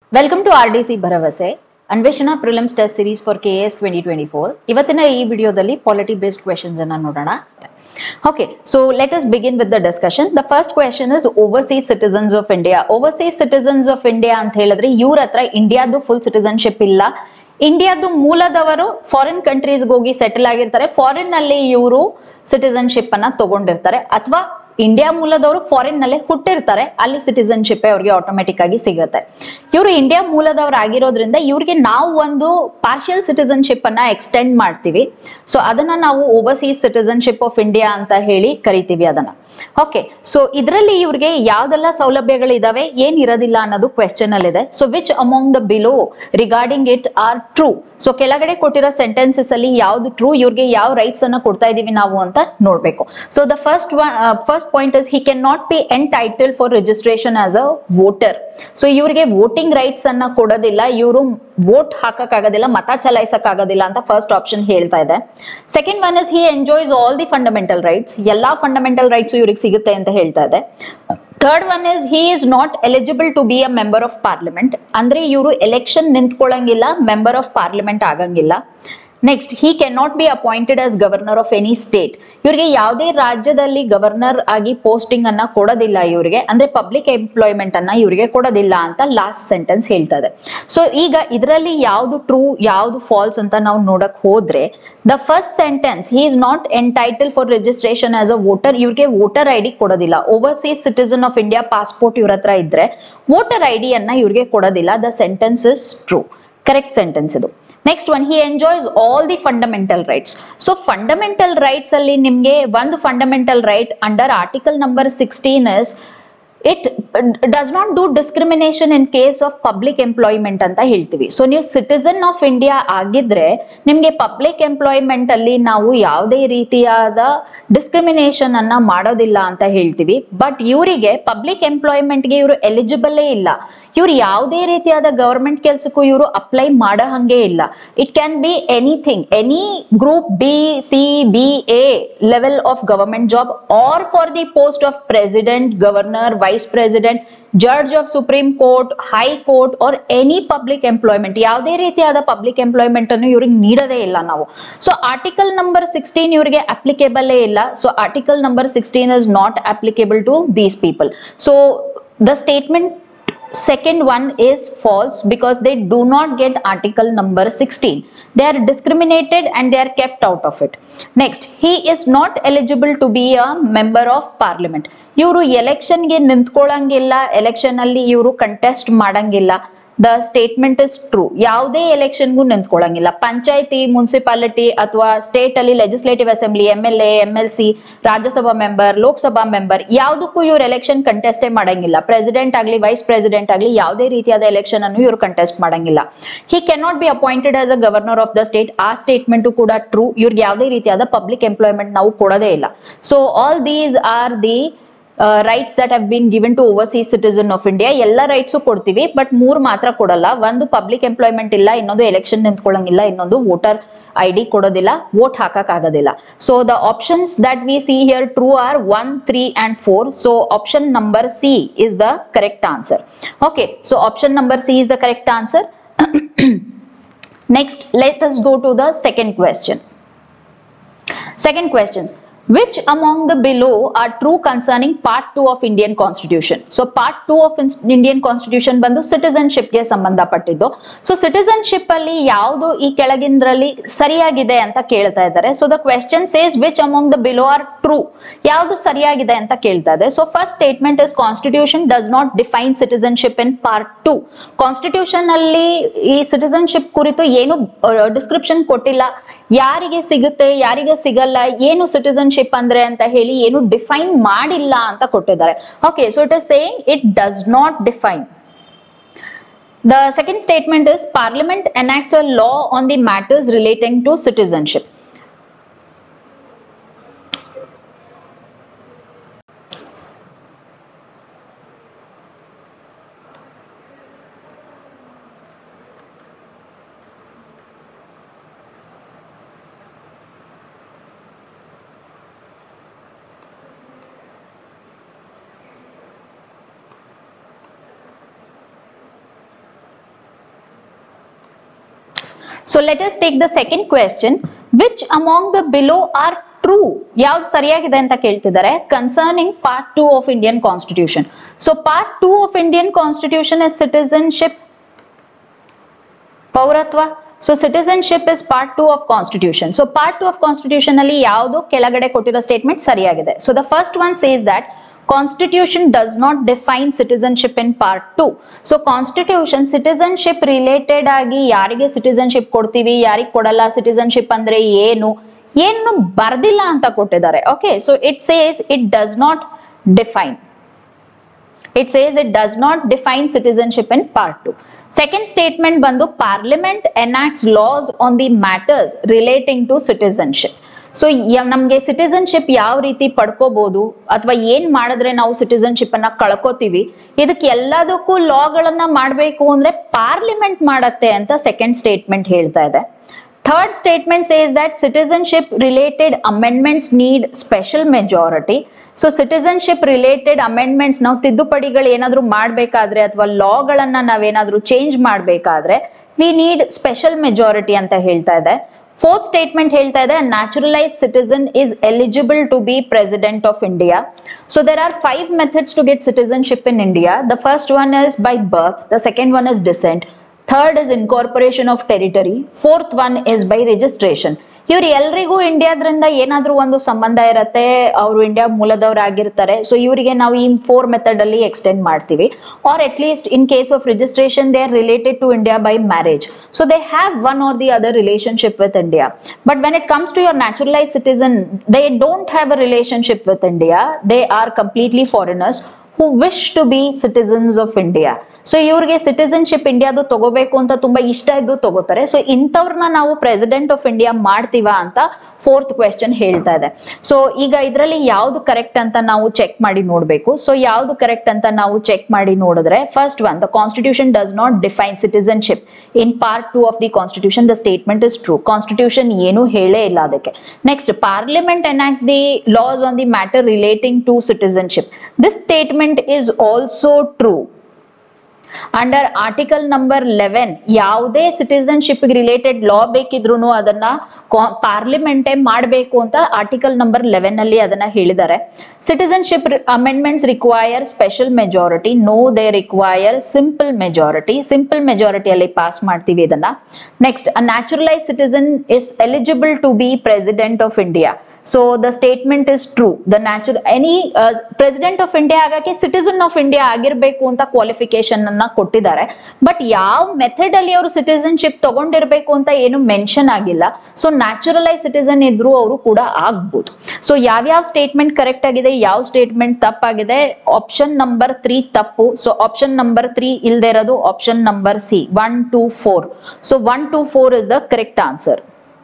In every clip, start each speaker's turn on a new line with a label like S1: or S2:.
S1: Welcome to R D C ಭರವಸೆ ಅನ್ವೇಷಣಾ prelims test series for K S twenty twenty four ಇವತ್ತಿನ ಈ ವಿಡಿಯೋದಲ್ಲಿ ಪಾಲಿಟಿ ಬೇಸ್ಡ್ ಕ್ವೆಶನ್ಸ್ ಅನ್ನ ನೋಡೋಣ okay so let us begin with the discussion the first question is overseas citizens of India overseas citizens of India ಅಂತ ಹೇಳಿದ್ರೆ ಇವ್ರ ಹತ್ರ ಇಂಡಿಯಾದು ಫುಲ್ ಸಿಟಿಸನ್ಶಿಪ್ ಇಲ್ಲ ಇಂಡಿಯಾದು ಮೂಲದವರು ಫಾರಿನ್ ಕಂಟ್ರೀಸ್ಗೆ ಹೋಗಿ ಸೆಟಲ್ ಆಗಿರ್ತಾರೆ ಫಾರಿನ್ ನಲ್ಲಿ ಇವರು ಸಿಟಿಸನ್ಶಿಪ್ ಅನ್ನ ತಗೊಂಡಿರ್ತಾರೆ ಅಥವಾ ಇಂಡಿಯಾ ಮೂಲದವರು ಫಾರಿನ್ ನಲ್ಲೇ ಹುಟ್ಟಿರ್ತಾರೆ ಅಲ್ಲಿ ಸಿಟಿಸನ್ಶಿಪ್ ಅವ್ರಿಗೆ ಆಟೋಮೆಟಿಕ್ ಆಗಿ ಸಿಗುತ್ತೆ ಇವರು ಇಂಡಿಯಾ ಮೂಲದವ್ರು ಆಗಿರೋದ್ರಿಂದ ಇವ್ರಿಗೆ ನಾವು ಒಂದು ಪಾರ್ಷಿಯಲ್ ಸಿಟಿಸನ್ಶಿಪ್ ಅನ್ನ ಎಕ್ಸ್ಟೆಂಡ್ ಮಾಡ್ತೀವಿ ಸೊ ಅದನ್ನ ನಾವು ಓವರ್ಸೀಸ್ ಸಿಟಿಸನ್ಶಿಪ್ ಆಫ್ ಇಂಡಿಯಾ ಅಂತ ಹೇಳಿ ಕರಿತೀವಿ ಅದನ್ನ ಓಕೆ ಸೊ ಇದರಲ್ಲಿ ಇವ್ರಿಗೆ ಯಾವ್ದೆಲ್ಲ ಸೌಲಭ್ಯಗಳಿದಾವೆ ಏನ್ ಇರೋದಿಲ್ಲ ಅನ್ನೋದು ಕ್ವೆಶನ್ ಅಲ್ಲಿ ಇದೆ so which among the below regarding it are true so ಕೆಳಗಡೆ ಕೊಟ್ಟಿರೋ ಸೆಂಟೆನ್ಸಸ್ ಅಲ್ಲಿ ಯಾವ್ದು ಟ್ರೂ ಇವ್ರಿಗೆ ಯಾವ ರೈಟ್ಸ್ ಅನ್ನ ಕೊಡ್ತಾ ಇದೀವಿ ನಾವು ಅಂತ ನೋಡ್ಬೇಕು so the first first point is he can not be entitled for registration as a voter so ಇವ್ರಿಗೆ ವೋಟಿಂಗ್ ರೈಟ್ಸ್ ಅನ್ನ ಕೊಡೋದಿಲ್ಲ ಇವರು ವೋಟ್ ಹಾಕಕ್ ಆಗೋದಿಲ್ಲ ಮತ ಚಲಾಯಿಸಕ್ ಆಗೋದಿಲ್ಲ ಅಂತ ಫಸ್ಟ್ ಆಪ್ಷನ್ ಹೇಳ್ತಾ ಇದೆ second one is he enjoys all the fundamental rights ಎಲ್ಲಾ ಫಂಡಮೆಂಟಲ್ ರೈಟ್ಸ್ ಇವ್ರಿಗೆ ಸಿಗುತ್ತೆ ಅಂತ ಹೇಳ್ತಾ ಇದೆ third one is he is not eligible to be a member of parliament ಅಂದ್ರೆ ಇವರು ಎಲೆಕ್ಷನ್ ನಿಂತ್ಕೊಳ್ಳಂಗಿಲ್ಲ ಮೆಂಬರ್ ಆಫ್ ಪಾರ್ಲಿಮೆಂಟ್ ಆಗಂಗಿಲ್ಲ next he can not be appointed as governor of any state ಇವರಿಗೆ ಯಾವುದೇ ರಾಜ್ಯದಲ್ಲಿ ಗವರ್ನರ್ ಆಗಿ ಪೋಸ್ಟಿಂಗ್ ಅನ್ನ ಕೊಡೋದಿಲ್ಲ ಇವರಿಗೆ ಅಂದ್ರೆ ಪಬ್ಲಿಕ್ ಎಂಪ್ಲಾಯ್ಮೆಂಟ್ ಅನ್ನ ಇವರಿಗೆ ಕೊಡೋದಿಲ್ಲ ಅಂತ ಲಾಸ್ಟ್ ಸೆಂಟೆನ್ಸ್ ಹೇಳ್ತದೆ ಸೊ ಈಗ ಇದರಲ್ಲಿ ಯಾವ್ದು ಟ್ರೂ ಯಾವ್ದು ಫಾಲ್ಸ್ ಅಂತ ನಾವು ನೋಡಕ್ ಹೋದ್ರೆ the first sentence he is not entitle for registration as a voter ಇವ್ರಿಗೆ ವೋಟರ್ ಐ ಡಿ ಕೊಡೋದಿಲ್ಲ overseas citizen of India passport ಇವ್ರ ಹತ್ರ ಇದ್ರೆ ವೋಟರ್ ಐ ಡಿ ಅನ್ನ ಇವ್ರಿಗೆ ಕೊಡೋದಿಲ್ಲ the sentence is true correct sentence ಇದು next one he enjoys all the fundamental rights so fundamental rights ಅಲ್ಲಿ ನಿಮ್ಗೆ ಒಂದು fundamental right under article number sixteen is it does not do discrimination in case of public employment ಅಂತ ಹೇಳ್ತೀವಿ so ನೀವು citizen of India ಆಗಿದ್ರೆ ನಿಮ್ಗೆ public employment ಅಲ್ಲಿ ನಾವು ಯಾವುದೇ ರೀತಿಯಾದ ಡಿಸ್ಕ್ರಿಮಿನೇಷನ್ ಅನ್ನ ಮಾಡೋದಿಲ್ಲ ಅಂತ ಹೇಳ್ತೀವಿ ಬಟ್ ಇವರಿಗೆ ಪಬ್ಲಿಕ್ ಎಂಪ್ಲಾಯ್ಮೆಂಟ್ಗೆ ಇವರು ಎಲಿಜಿಬಲ್ಲೇ ಇಲ್ಲ ಇವ್ರು ಯಾವುದೇ ರೀತಿಯಾದ ಗವರ್ಮೆಂಟ್ ಕೆಲ್ಸಕ್ಕೂ ಇವರು ಅಪ್ಲೈ ಮಾಡೋ ಹಂಗೆ ಇಲ್ಲ it can be anything any group D C B A level of government job or for the post of president governor vice president judge of supreme court high court or any public employment ಯಾವುದೇ ರೀತಿಯಾದ public employment ಅನ್ನು ಇವ್ರಿಗೆ ನೀಡದೇ ಇಲ್ಲ ನಾವು so article number sixteen ಇವರಿಗೆ applicable ಇಲ್ಲ so article number sixteen is not applicable to these people so the statement second one is false because they do not get article number 16 they are discriminated and they are kept out of it next he is not eligible to be a member of parliament ಇವರು ಎಲೆಕ್ಷನ್ಗೆ ನಿಂತ್ಕೊಳ್ಳಂಗಿಲ್ಲ election ಅಲ್ಲಿ ಇವರು contest ಮಾಡಂಗಿಲ್ಲ the statement is true ಯಾವುದೇ ಎಲೆಕ್ಷನ್ಗೂ ನಿಂತ್ಕೊಳ್ಳಂಗಿಲ್ಲ ಪಂಚಾಯತಿ municipality ಅಥವಾ ಸ್ಟೇಟ್ ಅಲ್ಲಿ legislative assembly M L A M L C Rajyasabha member Loksabha member ಯಾವುದಕ್ಕೂ ಇವ್ರು ಎಲೆಕ್ಷನ್ ಕಂಟೆಸ್ಟೇ ಮಾಡಂಗಿಲ್ಲ ಪ್ರೆಸಿಡೆಂಟ್ ಆಗಲಿ ವೈಸ್ ಪ್ರೆಸಿಡೆಂಟ್ ಆಗಲಿ ಯಾವುದೇ ರೀತಿಯಾದ ಎಲೆಕ್ಷನ್ ಅನ್ನು ಇವರು ಕಂಟೆಸ್ಟ್ ಮಾಡಂಗಿಲ್ಲ he can not be appointed as a governor of the state ಆ ಸ್ಟೇಟ್ಮೆಂಟ್ ಕೂಡ ಟ್ರೂ ಇವ್ರಿಗೆ ಯಾವುದೇ ರೀತಿಯಾದ ಪಬ್ಲಿಕ್ ಎಂಪ್ಲಾಯ್ಮೆಂಟ್ ನಾವು ಕೊಡೋದೇ ಇಲ್ಲ so all these are the rights that have been given to overseas citizen of India ಎಲ್ಲ ರೈಟ್ಸು ಕೊಡ್ತೀವಿ ಬಟ್ ಮೂರ್ ಮಾತ್ರ ಕೊಡಲ್ಲ ಒಂದು ಪಬ್ಲಿಕ್ ಎಂಪ್ಲಾಯ್ಮೆಂಟ್ ಇಲ್ಲ ಇನ್ನೊಂದು ಎಲೆಕ್ಷನ್ ನಿಂತ್ಕೊಳ್ಳಂಗಿಲ್ಲ ಇನ್ನೊಂದು ವೋಟರ್ ಐ ಡಿ ಕೊಡೋದಿಲ್ಲ ವೋಟ್ ಹಾಕಕ್ ಆಗೋದಿಲ್ಲ so the options that we see here true are one three and four so option number C is the correct answer okay so option number C is the correct answer next let us go to the second question second questions which among the below are true concerning part 2 of indian constitution so part 2 of ins- indian constitution ಬಂದು citizenship ಗೆ ಸಂಬಂಧಪಟ್ಟಿದ್ದು so citizenship ಅಲ್ಲಿ ಯಾವುದು ಈ ಕೆಳಗಿಂದ್ರಲ್ಲಿ ಸರಿಯಾಗಿದೆ ಅಂತ ಕೇಳ್ತಾ ಇದ್ದಾರೆ so the question says which among the below are true ಯಾವುದು ಸರಿಯಾಗಿದೆ ಅಂತ ಕೇಳ್ತಾ ಇದೆ so first statement is constitution does not define citizenship in part two constitution ಅಲ್ಲಿ ಈ ಸಿಟಿಸನ್ಶಿಪ್ ಕುರಿತು ಏನು ಡಿಸ್ಕ್ರಿಪ್ಷನ್ ಕೊಟ್ಟಿಲ್ಲ ಯಾರಿಗೆ ಸಿಗುತ್ತೆ ಯಾರಿಗೆ ಸಿಗಲ್ಲ ಏನು ಸಿಟಿಸನ್ಶಿಪ್ ಅಂದ್ರೆ ಅಂತ ಹೇಳಿ ಏನು ಡಿಫೈನ್ ಮಾಡಿಲ್ಲ ಅಂತ ಕೊಟ್ಟಿದ್ದಾರೆ okay so it is saying it does not define The second statement is Parliament enacts a law on the matters relating to citizenship. So let us take the second question which among the below are true ಯಾವ್ದು ಸರಿಯಾಗಿದೆ ಅಂತ ಕೇಳ್ತಿದ್ದಾರೆ concerning part two of Indian constitution so part two of Indian constitution is citizenship ಪೌರತ್ವ so citizenship is part two of constitution so part two of constitution ಅಲ್ಲಿ ಯಾವುದು ಕೆಳಗಡೆ ಕೊಟ್ಟಿರೋ statement ಸರಿಯಾಗಿದೆ so the first one says that constitution does not define citizenship in part two so constitution citizenship related ಆಗಿ ಯಾರಿಗೆ citizenship ಕೊಡ್ತೀವಿ ಯಾರಿಗೆ ಕೊಡಲ್ಲ ಸಿಟಿಸನ್ಶಿಪ್ ಅಂದ್ರೆ ಏನು ಏನು ಬರ್ದಿಲ್ಲ ಅಂತ ಕೊಟ್ಟಿದ್ದಾರೆ okay so it says it does not define it says it does not define citizenship in part two second statement ಬಂದು parliament enacts laws on the matters relating to citizenship so ನಮ್ಗೆ citizenship ಯಾವ ರೀತಿ ಪಡ್ಕೋಬಹುದು ಅಥವಾ ಏನ್ ಮಾಡಿದ್ರೆ ನಾವು citizenship ಅನ್ನ ಕಳ್ಕೋತೀವಿ ಇದಕ್ಕೆ ಎಲ್ಲದಕ್ಕೂ ಲಾಗಳನ್ನ ಮಾಡ್ಬೇಕು ಅಂದ್ರೆ ಪಾರ್ಲಿಮೆಂಟ್ ಮಾಡತ್ತೆ ಅಂತ ಸೆಕೆಂಡ್ ಸ್ಟೇಟ್ಮೆಂಟ್ ಹೇಳ್ತಾ ಇದೆ third statement says that citizenship related amendments need special majority so citizenship related amendments ನಾವು ತಿದ್ದುಪಡಿಗಳು ಏನಾದ್ರೂ ಮಾಡ್ಬೇಕಾದ್ರೆ ಅಥವಾ ಲಾಗಳನ್ನ ನಾವೇನಾದ್ರೂ ಚೇಂಜ್ ಮಾಡ್ಬೇಕಾದ್ರೆ ವಿ ನೀಡ್ ಸ್ಪೆಷಲ್ ಮೆಜಾರಿಟಿ ಅಂತ ಹೇಳ್ತಾ ಇದೆ ಫೋರ್ತ್ ಸ್ಟೇಟ್ಮೆಂಟ್ ಹೇಳ್ತಾ ಇದೆ naturalise citizen is eligible to be president of India so there are five methods to get citizenship in India the first one is by birth the second one is descent third is incorporation of territory fourth one is by registration ಇವ್ರು ಎಲ್ರಿಗೂ ಇಂಡಿಯಾದ್ರಿಂದ ಏನಾದ್ರೂ ಒಂದು ಸಂಬಂಧ ಇರತ್ತೆ ಅವರು India ಮೂಲದವರಾಗಿರ್ತಾರೆ so ಇವರಿಗೆ ನಾವು ಈ ಫೋರ್ ಮೆಥಡ್ ಅಲ್ಲಿ ಎಕ್ಸ್ಟೆಂಡ್ ಮಾಡ್ತೀವಿ or at least in case of registration they are related to India by marriage so they have one or the other relationship with India but when it comes to your naturalise citizen they don't have a relationship with India they are completely foreigners who wish to be citizens of India so ಇವ್ರಿಗೆ citizenship ಇಂಡಿಯಾದು ತಗೋಬೇಕು ಅಂತ ತುಂಬಾ ಇಷ್ಟ ಇದ್ದು ತಗೋತಾರೆ so ಇಂಥವ್ರನ್ನ ನಾವು president of India ಮಾಡ್ತೀವಾ ಅಂತ ಫೋರ್ತ್ ಕ್ವೆಶನ್ ಹೇಳ್ತಾ ಇದೆ ಸೊ ಈಗ ಇದರಲ್ಲಿ ಯಾವ್ದು ಕರೆಕ್ಟ್ ಅಂತ ನಾವು ಚೆಕ್ ಮಾಡಿ ನೋಡ್ಬೇಕು ಸೊ ಯಾವ್ದು ಕರೆಕ್ಟ್ ಅಂತ ನಾವು ಚೆಕ್ ಮಾಡಿ ನೋಡಿದ್ರೆ first one the constitution does not define citizenship in part two of the constitution the statement is true constitution ಏನು ಹೇಳೇ ಇಲ್ಲ ಅದಕ್ಕೆ next parliament enacts the laws on the matter relating to citizenship this statement is also true under article number eleven ಯಾವುದೇ citizenship related law ಬೇಕಿದ್ರು ಅದನ್ನ ಪಾರ್ಲಿಮೆಂಟೇ ಮಾಡಬೇಕು ಅಂತ article number eleven ಅಲ್ಲಿ ಅದನ್ನ ಹೇಳಿದ್ದಾರೆ citizenship amendments require special majority no they require simple majority simple ಮೆಜಾರಿಟಿಯಲ್ಲಿ pass ಮಾಡ್ತೀವಿ ಇದನ್ನ next a naturalise citizen is eligible to be president of India so the statement is true the natural any president of India ಆಗಕ್ಕೆ citizen of India ಆಗಿರ್ಬೇಕು ಅಂತ qualification ಅನ್ನ ಕೊಟ್ಟಿದ್ದಾರೆ but ಯಾವ method ಅಲ್ಲಿ ಅವರು ಸಿಟಿಸನ್ಶಿಪ್ ತಗೊಂಡಿರ್ಬೇಕು ಅಂತ ಏನು ಮೆನ್ಷನ್ ಆಗಿಲ್ಲ ಸೊ ನ್ಯಾಚುರಲೈಸ್ ಸಿಟಿಸನ್ ಇದ್ರು ಅವರು ಕೂಡ ಆಗ್ಬೋದು ಸೊ ಯಾವ್ಯಾವ ಸ್ಟೇಟ್ಮೆಂಟ್ ಕರೆಕ್ಟ್ ಆಗಿದೆ ಯಾವ ಸ್ಟೇಟ್ಮೆಂಟ್ ತಪ್ಪಾಗಿದೆ ಆಪ್ಷನ್ ನಂಬರ್ ತ್ರೀ ತಪ್ಪು ಸೊ ಆಪ್ಷನ್ ನಂಬರ್ ತ್ರೀ ಇಲ್ದೇ ಇರೋದು option number C one two four so one two four is the correct answer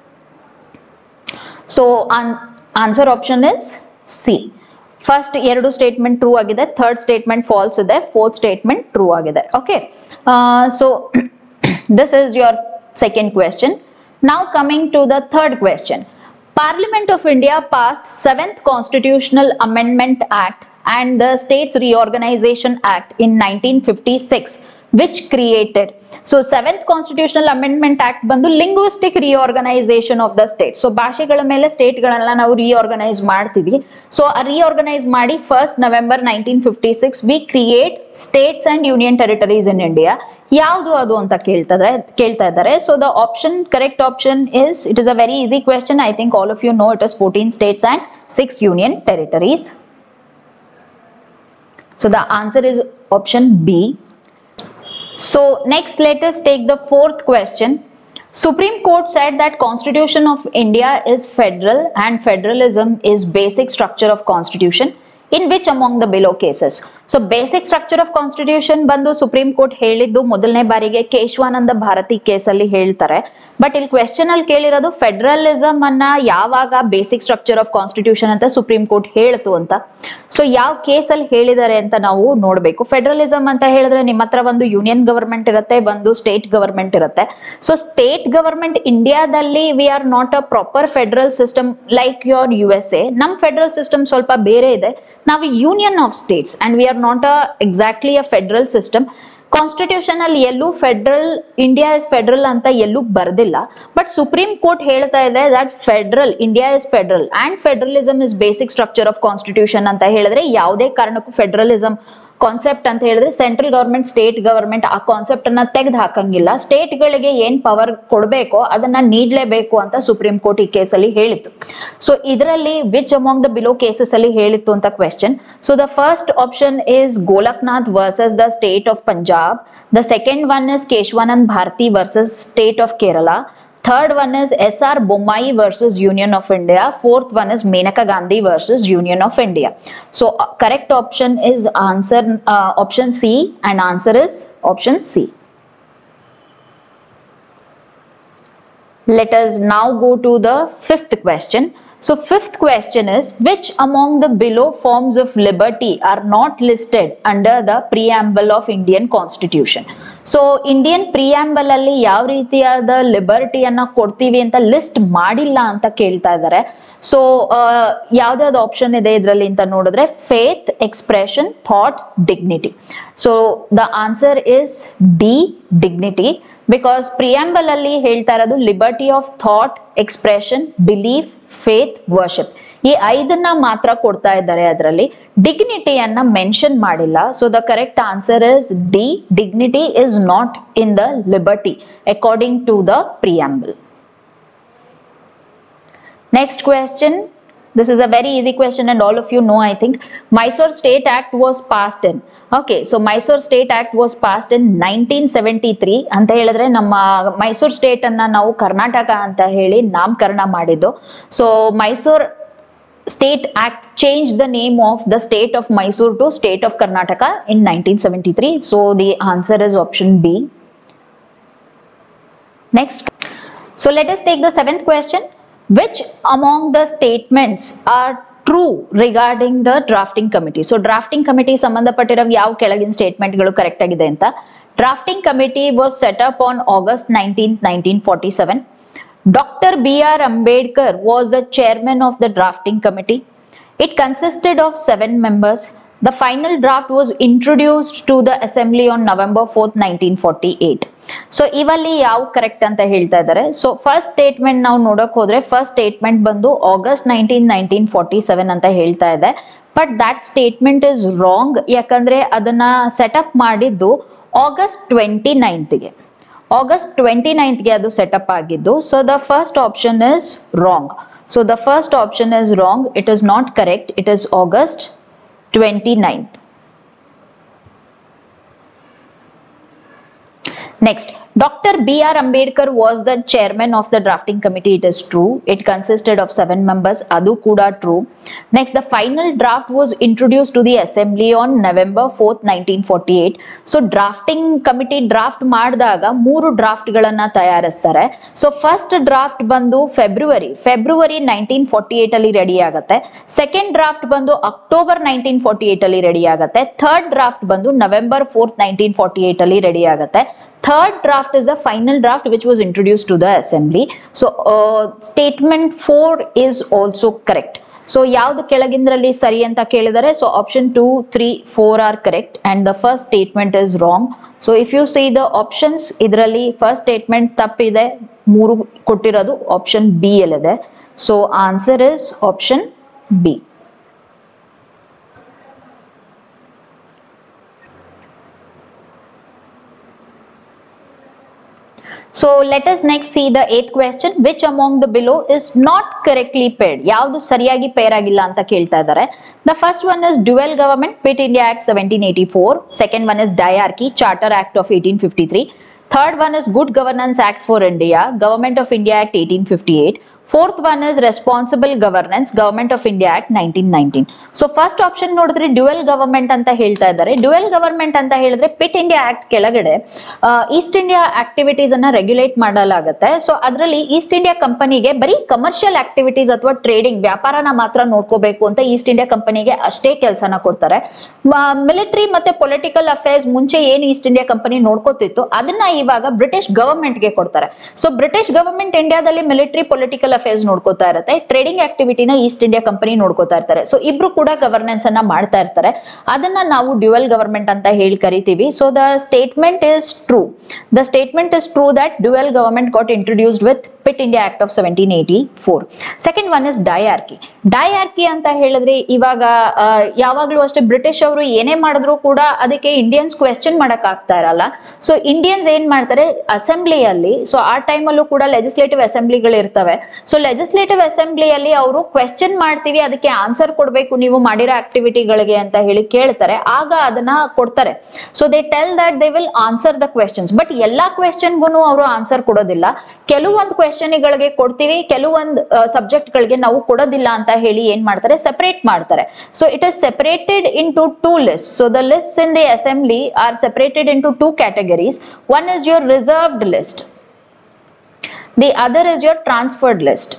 S1: so answer option is C first ಎರಡು statement true ಆಗಿದೆ third statement false ಇದೆ fourth statement true ಆಗಿದೆ okay so this is your second question now coming to the third question Parliament of India passed 7th Constitutional Amendment Act and the States Reorganization Act in 1956 which created so seventh constitutional amendment act ಬಂದು linguistic reorganisation of the state so ಭಾಷೆಗಳ ಮೇಲೆ ಸ್ಟೇಟ್ಗಳನ್ನ ನಾವು reorganise ಮಾಡ್ತೀವಿ so ಆ reorganise ಮಾಡಿ first November nineteen fifty six we create states and union territories in India ಯಾವುದು ಅದು ಅಂತ ಕೇಳ್ತಾ ಕೇಳ್ತಾ ಇದ್ದಾರೆ so the option correct option is it is a very easy question I think all of you know it is fourteen states and six union territories so the answer is option B So next let us take the fourth question. Supreme Court said that Constitution of India is federal and federalism is basic structure of constitution in which among the below cases. So basic structure of constitution ಬಂದು supreme court ಹೇಳಿದ್ದು ಮೊದಲನೇ ಬಾರಿಗೆ ಕೇಶವಾನಂದ ಭಾರತಿ ಕೇಸಲ್ಲಿ ಹೇಳ್ತಾರೆ but ಇಲ್ಲಿ question ಅಲ್ಲಿ ಕೇಳಿರೋದು federalism ಅನ್ನ ಯಾವಾಗ ಬೇಸಿಕ್ ಸ್ಟ್ರಕ್ಚರ್ ಆಫ್ ಕಾನ್ಸ್ಟಿಟ್ಯೂಷನ್ ಅಂತ ಸುಪ್ರೀಂ ಕೋರ್ಟ್ ಹೇಳ್ತು ಅಂತ ಸೊ ಯಾವ ಕೇಸಲ್ಲಿ ಹೇಳಿದ್ದಾರೆ ಅಂತ ನಾವು ನೋಡ್ಬೇಕು ಫೆಡರಲಿಸಮ್ ಅಂತ ಹೇಳಿದ್ರೆ ನಿಮ್ಮ ಹತ್ರ ಒಂದು ಯೂನಿಯನ್ ಗವರ್ಮೆಂಟ್ ಇರುತ್ತೆ ಒಂದು ಸ್ಟೇಟ್ ಗವರ್ಮೆಂಟ್ ಇರುತ್ತೆ ಸೊ ಸ್ಟೇಟ್ ಗವರ್ಮೆಂಟ್ ಇಂಡಿಯಾದಲ್ಲಿ we are not a proper federal system like your U S A ನಮ್ ಫೆಡರಲ್ ಸಿಸ್ಟಮ್ ಸ್ವಲ್ಪ ಬೇರೆ ಇದೆ ನಾವು union of states and we are not a exactly a federal system constitution ಅಲ್ಲಿ ಎಲ್ಲೂ federal India is federal ಅಂತ ಎಲ್ಲೂ ಬರ್ದಿಲ್ಲ but supreme court ಹೇಳ್ತಾ ಇದೆ that federal India is federal and federalism is basic structure of constitution ಅಂತ ಹೇಳಿದ್ರೆ ಯಾವುದೇ ಕಾರಣಕ್ಕೂ ಫೆಡರಲಿಸಮ್ ಕಾನ್ಸೆಪ್ಟ್ ಅಂತ ಹೇಳಿದ್ರೆ ಸೆಂಟ್ರಲ್ ಗವರ್ಮೆಂಟ್ ಸ್ಟೇಟ್ ಗವರ್ಮೆಂಟ್ ಆ ಕಾನ್ಸೆಪ್ಟ್ ಅನ್ನ ತೆಗೆದು ಹಾಕಂಗಿಲ್ಲ ಸ್ಟೇಟ್ ಗಳಿಗೆ ಏನ್ ಪವರ್ ಕೊಡಬೇಕೋ ಅದನ್ನ ನೀಡ್ಲೇಬೇಕು ಅಂತ ಸುಪ್ರೀಂ ಕೋರ್ಟ್ ಈ ಕೇಸಲ್ಲಿ ಹೇಳಿತ್ತು ಸೊ ಇದರಲ್ಲಿ which among the below cases ಅಲ್ಲಿ ಹೇಳಿತ್ತು ಅಂತ question so the first option is Golaknath versus the state of Punjab the second one is ಕೇಶವಾನಂದ್ Bharati versus state of Kerala Third one is SR Bommai versus Union of India. Fourth one is Menaka Gandhi versus Union of India. So uh, correct option is answer uh, option C and answer is option C. Let us now go to the fifth question. So fifth question is which among the below forms of liberty are not listed under the preamble of Indian Constitution? So Indian preamble ಅಲ್ಲಿ ಯಾವ ರೀತಿಯಾದ ಲಿಬರ್ಟಿಯನ್ನ ಕೊಡ್ತೀವಿ ಅಂತ list ಮಾಡಿಲ್ಲ ಅಂತ ಕೇಳ್ತಾ ಇದ್ದಾರೆ so ಯಾವ್ದಾವ್ದು option ಇದೆ ಇದರಲ್ಲಿ ಅಂತ ನೋಡಿದ್ರೆ faith expression thought dignity so the answer is D dignity because preamble ಅಲ್ಲಿ ಹೇಳ್ತಾ ಇರೋದು liberty of thought expression belief faith worship ಈ ಐದನ್ನ ಮಾತ್ರ ಕೊಡ್ತಾ ಇದ್ದಾರೆ ಅದರಲ್ಲಿ ಡಿಗ್ನಿಟಿಯನ್ನ ಮೆನ್ಷನ್ ಮಾಡಿಲ್ಲ so the correct answer is D dignity is not in the liberty according to the preamble Next question. This is a very easy question and all of you know, I think. Mysore State Act was passed in. Okay, so Mysore State Act was passed in 1973 ಅಂತ ಹೇಳಿದ್ರೆ ನಮ್ಮ Mysuru state ಅನ್ನ ನಾವು ಕರ್ನಾಟಕ ಅಂತ ಹೇಳಿ ನಾಮಕರಣ ಮಾಡಿದ್ದು so Mysore state act change the name of the state of Mysuru to state of Karnataka in nineteen seventy three so the answer is option B Next. So let us take the seventh question. Which among the statements are true regarding the drafting committee? So drafting committee ಸಂಬಂಧಪಟ್ಟಿರೋ ಯಾವ ಕೆಳಗಿನ ಸ್ಟೇಟ್ಮೆಂಟ್ಗಳು correct ಆಗಿದೆ ಅಂತ drafting committee was set up on August nineteen nineteen forty seven doctor B R Ambedkar was the chairman of the drafting committee It consisted of seven members. The final draft was introduced to the assembly on November 4th, 1948. ಸೊ ಇವಲ್ಲಿ ಯಾವ correct ಅಂತ ಹೇಳ್ತಾ ಇದ್ದಾರೆ so first statement ನಾವು ನೋಡಕ್ ಹೋದ್ರೆ first statement ಬಂದು August nineteen nineteen forty seven ಅಂತ ಹೇಳ್ತಾ ಇದೆ but that statement is wrong ಯಾಕಂದ್ರೆ ಅದನ್ನ ಸೆಟಪ್ ಮಾಡಿದ್ದು ಆಗಸ್ಟ್ ಟ್ವೆಂಟಿ ನೈನ್ತ್ಗೆ ಆಗಸ್ಟ್ ಟ್ವೆಂಟಿ ನೈನ್ತ್ಗೆ ಅದು ಸೆಟಪ್ ಆಗಿದ್ದು so the first option is wrong so the first option is wrong it is not correct it is August twenty ninth Next, Dr. B.R. Ambedkar was the chairman of the drafting committee. It is true. It consisted of seven members. Adu kuda true. Next, the final draft was introduced to the assembly on November 4th, 1948. So, drafting committee draft ಮಾಡಿದಾಗ ಮೂರು draft ಗಳನ್ನ ತಯಾರಿಸ್ತಾರೆ so first draft ಬಂದು February February nineteen forty eight ಅಲ್ಲಿ ready ಆಗುತ್ತೆ second draft ಬಂದು October nineteen forty eight ಅಲ್ಲಿ ready ಆಗುತ್ತೆ ಥರ್ಡ್ ಡ್ರಾಫ್ಟ್ ಬಂದು November fourth nineteen forty eight ಅಲ್ಲಿ ರೆಡಿ ಆಗುತ್ತೆ third draft is the final draft which was introduced to the assembly so uh, statement 4 is also correct so ಯಾವ್ದು ಕೆಳಗಿಂದ್ರಲ್ಲಿ ಸರಿ ಅಂತ ಕೇಳಿದರೆ so option two three four are correct and the first statement is wrong so if you see the options ಇದರಲ್ಲಿ first statement ತಪ್ಪಿದೆ ಮೂರು ಕೊಟ್ಟಿರೋದು option B ಅಲ್ಲಿದೆ so answer is option B So let us next see the eighth question. Which among the below is not correctly paired? ಯಾವುದು ಸರಿಯಾಗಿ peer ಆಗಿಲ್ಲ ಅಂತ ಕೇಳ್ತಾ ಇದ್ದಾರೆ the first one is dual government quit India act seventeen eighty four second one is diarchy charter act of eighteen fifty three third one is good governance act for India government of India act eighteen fifty eight fourth one is responsible governance government of India act nineteen nineteen so first option ನೋಡಿದ್ರೆ dual government ಅಂತ ಹೇಳ್ತಾ ಇದ್ದಾರೆ dual government ಅಂತ ಹೇಳಿದ್ರೆ Pitt India act ಕೆಳಗಡೆ East India activities ಅನ್ನ regulate ಮಾಡಲಾಗುತ್ತೆ so ಅದರಲ್ಲಿ ಈಸ್ಟ್ ಇಂಡಿಯಾ ಕಂಪನಿಗೆ ಬರೀ ಕಮರ್ಷಿಯಲ್ ಆಕ್ಟಿವಿಟೀಸ್ ಅಥವಾ ಟ್ರೇಡಿಂಗ್ ವ್ಯಾಪಾರನ ಮಾತ್ರ ನೋಡ್ಕೋಬೇಕು ಅಂತ ಈಸ್ಟ್ ಇಂಡಿಯಾ ಕಂಪನಿಗೆ ಅಷ್ಟೇ ಕೆಲಸನ ಕೊಡ್ತಾರೆ ಮಿಲಿಟರಿ ಮತ್ತೆ ಪೊಲಿಟಿಕಲ್ ಅಫೇರ್ಸ್ ಮುಂಚೆ ಏನು ಈಸ್ಟ್ ಇಂಡಿಯಾ ಕಂಪನಿ ನೋಡ್ಕೋತಿತ್ತು ಅದನ್ನ ಇವಾಗ ಬ್ರಿಟಿಷ್ ಗವರ್ಮೆಂಟ್ ಗೆ ಕೊಡ್ತಾರೆ ಸೊ ಬ್ರಿಟಿಷ್ ಗವರ್ಮೆಂಟ್ ಇಂಡಿಯಾದಲ್ಲಿ ಮಿಲಿಟರಿ ಪೊಲಿಟಿಕಲ್ ಎಕ್ಸ್ಟರ್ನಲ್ ಅಫೇರ್ಸ್ ನೋಡ್ಕೋತಾ ಇರುತ್ತೆ ಟ್ರೇಡಿಂಗ್ ಆಕ್ಟಿವಿಟಿನ ಈಸ್ಟ್ ಇಂಡಿಯಾ ಕಂಪನಿ ನೋಡ್ಕೋತಾ ಇರ್ತಾರೆ ಸೊ ಇಬ್ರು ಕೂಡ ಗವರ್ನೆನ್ಸ್ ಅನ್ನ ಮಾಡ್ತಾ ಇರ್ತಾರೆ ಅದನ್ನ ನಾವು ಡ್ಯುಯಲ್ ಗವರ್ಮೆಂಟ್ ಅಂತ ಹೇಳಿ ಕರಿತೀವಿ so the statement is true the statement is true that dual government got introduced with Pitt India act of seventeen eighty four second one is diarchy diarchy ಅಂತ ಹೇಳಿದ್ರೆ ಇವಾಗ ಆ, ಯಾವಾಗ್ಲೂ ಅಷ್ಟೇ ಬ್ರಿಟಿಷ್ ಅವರು ಏನೇ ಮಾಡಿದ್ರು ಕೂಡ ಅದಕ್ಕೆ ಇಂಡಿಯನ್ಸ್ ಕ್ವೆಶ್ಚನ್ ಮಾಡಕ್ ಆಗ್ತಾ ಇರಲ್ಲ ಸೊ ಇಂಡಿಯನ್ಸ್ ಏನ್ ಮಾಡ್ತಾರೆ ಅಸೆಂಬ್ಲಿಯಲ್ಲಿ ಸೊ ಆ ಟೈಮಲ್ಲೂ ಕೂಡ ಲೆಜಿಸ್ಲೇಟಿವ್ ಅಸೆಂಬ್ಲಿಗಳು ಇರ್ತವೆ ಸೊ ಲೆಜಿಸ್ಲೇಟಿವ್ ಅಸೆಂಬ್ಲಿಯಲ್ಲಿ ಅವರು ಕ್ವೆಶ್ಚನ್ ಮಾಡ್ತೀವಿ ಅದಕ್ಕೆ ಆನ್ಸರ್ ಕೊಡ್ಬೇಕು ನೀವು ಮಾಡಿರೋ ಆಕ್ಟಿವಿಟಿಗಳಿಗೆ ಅಂತ ಹೇಳಿ ಕೇಳ್ತಾರೆ ಆಗ ಅದನ್ನ ಕೊಡ್ತಾರೆ so they tell that they will answer the questions but ಎಲ್ಲಾ ಕ್ವೆಶನ್ಗೂ ಅವರು ಆನ್ಸರ್ ಕೊಡೋದಿಲ್ಲ ಕೆಲವೊಂದು ಕ್ವೆಶನ್ಗಳಿಗೆ ಕೊಡ್ತೀವಿ ಕೆಲವೊಂದು ಸಬ್ಜೆಕ್ಟ್ ಗಳಿಗೆ ನಾವು ಕೊಡೋದಿಲ್ಲ ಅಂತ ಹೇಳಿ ಏನ್ ಮಾಡ್ತಾರೆ ಸೆಪರೇಟ್ ಮಾಡ್ತಾರೆ so it is separated into two list so the list in the assembly are separated into two categories one is your reserved list the other is your transferred list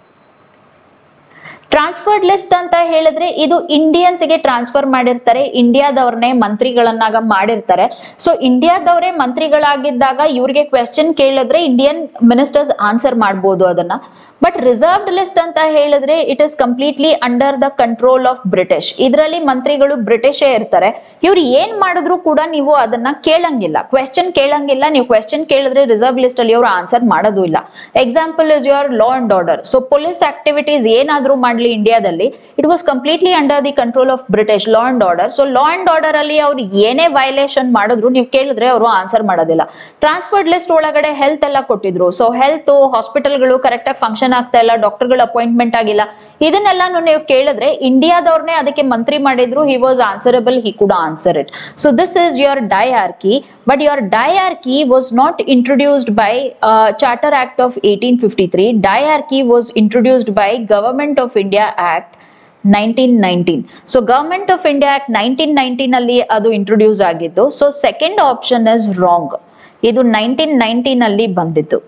S1: transferred list ಅಂತ ಹೇಳಿದ್ರೆ ಇದು Indians ಗೆ transfer ಮಾಡಿರ್ತಾರೆ ಇಂಡಿಯಾದವ್ರನ್ನೇ ಮಂತ್ರಿಗಳನ್ನಾಗ ಮಾಡಿರ್ತಾರೆ so ಇಂಡಿಯಾದವರೇ ಮಂತ್ರಿಗಳಾಗಿದ್ದಾಗ ಇವ್ರಿಗೆ question ಕೇಳಿದ್ರೆ Indian ministers answer ಮಾಡ್ಬೋದು ಅದನ್ನ ಬಟ್ ರಿಸರ್ವ್ಡ್ ಲಿಸ್ಟ್ ಅಂತ ಹೇಳಿದ್ರೆ it is completely under the control of British ಇದರಲ್ಲಿ ಮಂತ್ರಿಗಳು ಬ್ರಿಟಿಷೇ ಇರ್ತಾರೆ ಇವ್ರು ಏನ್ ಮಾಡಿದ್ರು ಕೂಡ ನೀವು ಅದನ್ನ ಕೇಳಂಗಿಲ್ಲ ಕ್ವೆಶ್ಚನ್ ಕೇಳಂಗಿಲ್ಲ ನೀವು ಕ್ವೆಶ್ಚನ್ ಕೇಳಿದ್ರೆ ರಿಸರ್ವ್ ಲಿಸ್ಟ್ ಅಲ್ಲಿ ಅವರು ಆನ್ಸರ್ ಮಾಡೋದು ಇಲ್ಲ example is your law and order so police activities ಏನಾದ್ರೂ ಮಾಡ್ಲಿ ಇಂಡಿಯಾದಲ್ಲಿ it was completely under the control of British law and order so law and order ಅಲ್ಲಿ ಅವ್ರು ಏನೇ ವೈಲೇಷನ್ ಮಾಡಿದ್ರು ನೀವು ಕೇಳಿದ್ರೆ ಅವರು ಆನ್ಸರ್ ಮಾಡೋದಿಲ್ಲ ಟ್ರಾನ್ಸ್ಫರ್ಡ್ ಲಿಸ್ಟ್ ಒಳಗಡೆ ಹೆಲ್ತ್ ಎಲ್ಲ ಕೊಟ್ಟಿದ್ರು ಸೊ ಹೆಲ್ತ್ ಹಾಸ್ಪಿಟಲ್ಗಳು ಕರೆಕ್ಟ್ ಆಗಿ ಫಂಕ್ಷನ್ ಆಗ್ತಾ ಇಲ್ಲ ಡಾಕ್ಟರ್ಗಳ ಅಪಾಯಿಂಟ್ಮೆಂಟ್ ಆಗಿಲ್ಲ ಇದನ್ನೆಲ್ಲಾನು ನೀವು ಕೇಳಿದ್ರೆ ಇಂಡಿಯಾದವ್ರನ್ನೇ ಅದಕ್ಕೆ ಮಂತ್ರಿ ಮಾಡಿದ್ರು he was answerable he could answer it so this is your dyarchy but your dyarchy was not introduced by charter act of eighteen fifty three dyarchy was introduced by government of India act nineteen nineteen so government of India act nineteen nineteen ಅಲ್ಲಿ ಅದು introduce ಆಗಿದ್ದು so second option is wrong ಇದು nineteen nineteen ಅಲ್ಲಿ ಬಂದಿತ್ತು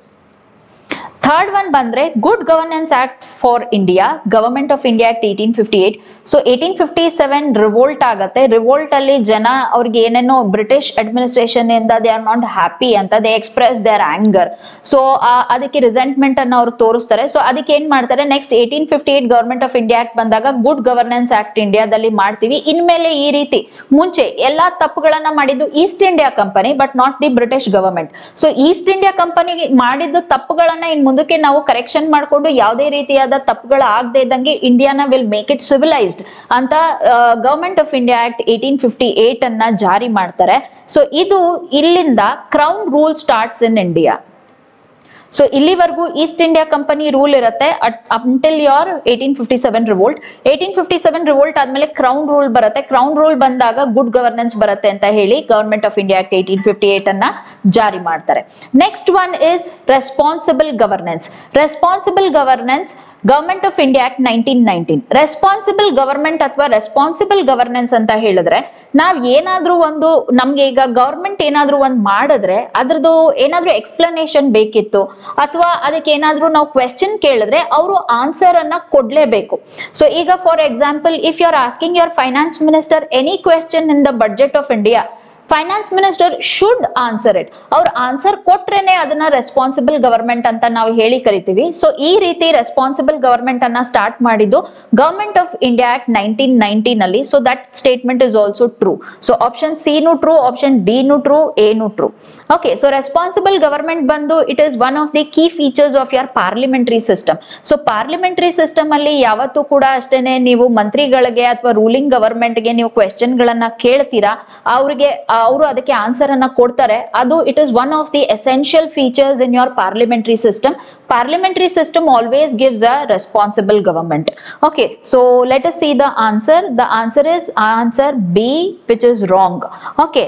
S1: third one ಬಂದ್ರೆ good governance act for India government of India act eighteen fifty eight so eighteen fifty seven revolt ಆಗತ್ತೆ revolt ಅಲ್ಲಿ ಜನ ಅವ್ರಿಗೆ ಏನೇನೋ ಬ್ರಿಟಿಷ್ ಅಡ್ಮಿನಿಸ್ಟ್ರೇಷನ್ ಇಂದ ದೇ ಆರ್ ನಾಟ್ ಹ್ಯಾಪಿ ಅಂತ they express their anger so ಅದಕ್ಕೆ resentment ಅನ್ನ ಅವ್ರು ತೋರಿಸ್ತಾರೆ ಸೊ ಅದಕ್ಕೆ ಏನ್ ಮಾಡ್ತಾರೆ next eighteen fifty eight government of India act ಬಂದಾಗ ಗುಡ್ ಗವರ್ನೆನ್ಸ್ ಆಕ್ಟ್ ಇಂಡಿಯಾದಲ್ಲಿ ಮಾಡ್ತೀವಿ ಇನ್ಮೇಲೆ ಈ ರೀತಿ ಮುಂಚೆ ಎಲ್ಲಾ ತಪ್ಪುಗಳನ್ನ ಮಾಡಿದ್ದು East India Company but not the British government so East India company ಮಾಡಿದ್ದು ತಪ್ಪುಗಳನ್ನ ಇನ್ ಮುಂದಕ್ಕೆ ನಾವು ಕರೆಕ್ಷನ್ ಮಾಡ್ಕೊಂಡು ಯಾವುದೇ ರೀತಿಯಾದ ತಪ್ಪುಗಳು ಆಗದೆ ಇದ್ದಂಗೆ ಇಂಡಿಯಾನ ವಿಲ್ ಮೇಕ್ ಇಟ್ ಸಿವಿಲೈಸ್ಡ್ ಅಂತ government of India act eighteen fifty eight ಅನ್ನ ಜಾರಿ ಮಾಡ್ತಾರೆ ಸೊ ಇದು ಇಲ್ಲಿಂದ crown rule starts in India so ಇಲ್ಲಿವರೆಗೂ ಈಸ್ಟ್ ಇಂಡಿಯಾ ಕಂಪನಿ ರೂಲ್ ಇರುತ್ತೆ until your eighteen fifty seven revolt eighteen fifty seven revolt ಆದ್ಮೇಲೆ crown rule ಬರುತ್ತೆ ಕ್ರೌನ್ ರೂಲ್ ಬಂದಾಗ ಗುಡ್ ಗವರ್ನೆನ್ಸ್ ಬರುತ್ತೆ ಅಂತ ಹೇಳಿ government of India act eighteen fifty eight ಅನ್ನ ಜಾರಿ ಮಾಡ್ತಾರೆ next one is responsible governance responsible governance government of India act nineteen nineteen responsible government ಅಥವಾ ರೆಸ್ಪಾನ್ಸಿಬಲ್ ಗವರ್ನೆನ್ಸ್ ಅಂತ ಹೇಳಿದ್ರೆ ನಾವ್ ಏನಾದ್ರೂ ಒಂದು ನಮ್ಗೆ ಈಗ ಗವರ್ಮೆಂಟ್ ಏನಾದ್ರೂ ಒಂದ್ ಮಾಡಿದ್ರೆ ಅದ್ರದ್ದು ಏನಾದ್ರೂ ಎಕ್ಸ್ಪ್ಲನೇಷನ್ ಬೇಕಿತ್ತು ಅಥವಾ ಅದಕ್ಕೆ ಏನಾದ್ರೂ ನಾವು ಕ್ವೆಶ್ಚನ್ ಕೇಳಿದ್ರೆ ಅವರು ಆನ್ಸರ್ ಅನ್ನ ಕೊಡ್ಲೇಬೇಕು ಸೊ ಈಗ for example if you are asking your finance minister any question in the budget of India finance minister should answer it ಅವ್ರ ಆನ್ಸರ್ ಕೊಟ್ರೇನೆ ಅದನ್ನ ರೆಸ್ಪಾನ್ಸಿಬಲ್ ಗವರ್ಮೆಂಟ್ ಅಂತ ನಾವು ಹೇಳಿ ಕರಿತೀವಿ ಸೊ ಈ ರೀತಿ ರೆಸ್ಪಾನ್ಸಿಬಲ್ ಗವರ್ಮೆಂಟ್ ಅನ್ನ ಸ್ಟಾರ್ಟ್ ಮಾಡಿದ್ದು government of India act nineteen nineteen ಅಲ್ಲಿ so that statement is also true so option C ನು ಟ್ರೂ ಆಪ್ಷನ್ ಡಿ ನು ಟ್ರೂ ಎ ನು true okay so responsible government ಬಂದು it is one of the key features of your parliamentary system so parliamentary system ಅಲ್ಲಿ ಯಾವತ್ತೂ ಕೂಡ ಅಷ್ಟೇನೆ ನೀವು ಮಂತ್ರಿಗಳಿಗೆ ಅಥವಾ ರೂಲಿಂಗ್ ಗವರ್ಮೆಂಟ್ಗೆ ನೀವು ಕ್ವೆಶ್ಚನ್ ಗಳನ್ನ ಕೇಳ್ತೀರಾ ಅವ್ರಿಗೆ ಅವರು ಅದಕ್ಕೆ ಆನ್ಸರ್ ಅನ್ನ ಕೊಡ್ತಾರೆ ಅದು it is one of the essential features in your parliamentary system parliamentary system always gives a responsible government okay so let us see the answer the answer is answer b which is wrong okay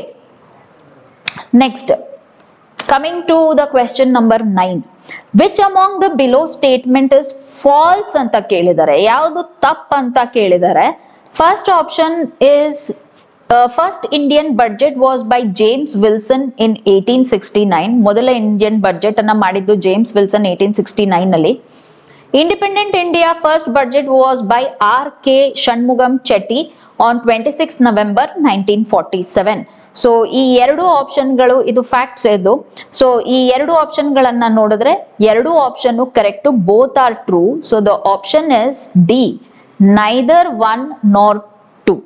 S1: next coming to the question number 9 which among the below statement is false ಅಂತ ಕೇಳಿದ್ದಾರೆ ಯಾವುದು ತಪ್ಪು ಅಂತ ಕೇಳಿದ್ದಾರೆ first option is first Indian budget was by James Wilson in eighteen sixty nine ಮೊದಲ Indian budget ಅನ್ನ ಮಾಡಿದ್ದು James Wilson eighteen sixty nine ನಲ್ಲಿ independent India first budget was by R K Shanmukham Chetty on twenty six November nineteen forty seven so ಈ ಎರಡು ಆಪ್ಷನ್ಗಳು ಇದು facts ಇದು so ಈ ಎರಡು ಆಪ್ಷನ್ಗಳನ್ನ ನೋಡಿದ್ರೆ ಎರಡು option correct both are true so the option is D neither one nor two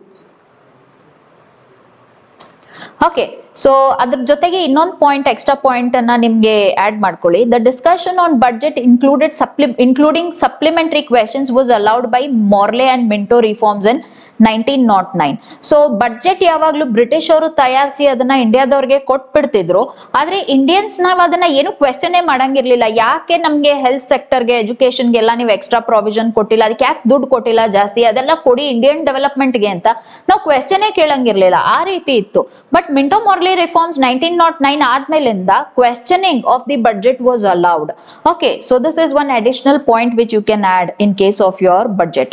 S1: okay so ಅದ್ರ ಜೊತೆಗೆ ಇನ್ನೊಂದು ಪಾಯಿಂಟ್ ಎಕ್ಸ್ಟ್ರಾ ಪಾಯಿಂಟ್ ಅನ್ನ ನಿಮ್ಗೆ ಆಡ್ ಮಾಡ್ಕೊಳ್ಳಿ the discussion on budget included ಸಪ್ಲಿ including supplementary questions was allowed by Morley and Minto reforms in nineteen nought nine so budget ಯಾವಾಗ್ಲೂ British ಅವರು ತಯಾರಿಸಿ ಅದನ್ನ ಇಂಡಿಯಾದವ್ರಿಗೆ ಕೊಟ್ಬಿಡ್ತಿದ್ರು ಆದ್ರೆ ಇಂಡಿಯನ್ಸ್ ನಾವ್ ಅದನ್ನ ಏನು ಕ್ವೆಶನ್ ಮಾಡಂಗಿರ್ಲಿಲ್ಲ ಯಾಕೆ ನಮ್ಗೆ ಹೆಲ್ತ್ ಸೆಕ್ಟರ್ಗೆ ಎಜುಕೇಶನ್ಗೆ ಎಲ್ಲ ನೀವು ಎಕ್ಸ್ಟ್ರಾ ಪ್ರಾವಿಷನ್ ಕೊಟ್ಟಿಲ್ಲ ಅದಕ್ಕೆ ಯಾಕೆ ದುಡ್ಡು ಕೊಟ್ಟಿಲ್ಲ ಜಾಸ್ತಿ ಅದೆಲ್ಲ ಕೊಡಿ ಇಂಡಿಯನ್ ಡೆವಲಪ್ಮೆಂಟ್ಗೆ ಅಂತ ನಾವು ಕ್ವೆಶನೇ ಕೇಳಂಗಿರ್ಲಿಲ್ಲ ಆ ರೀತಿ ಇತ್ತು but Minto Morley reforms nineteen nought nine ಆದ್ಮೇಲಿಂದ questioning of the budget was allowed okay so this is one additional point which you can add in case of your budget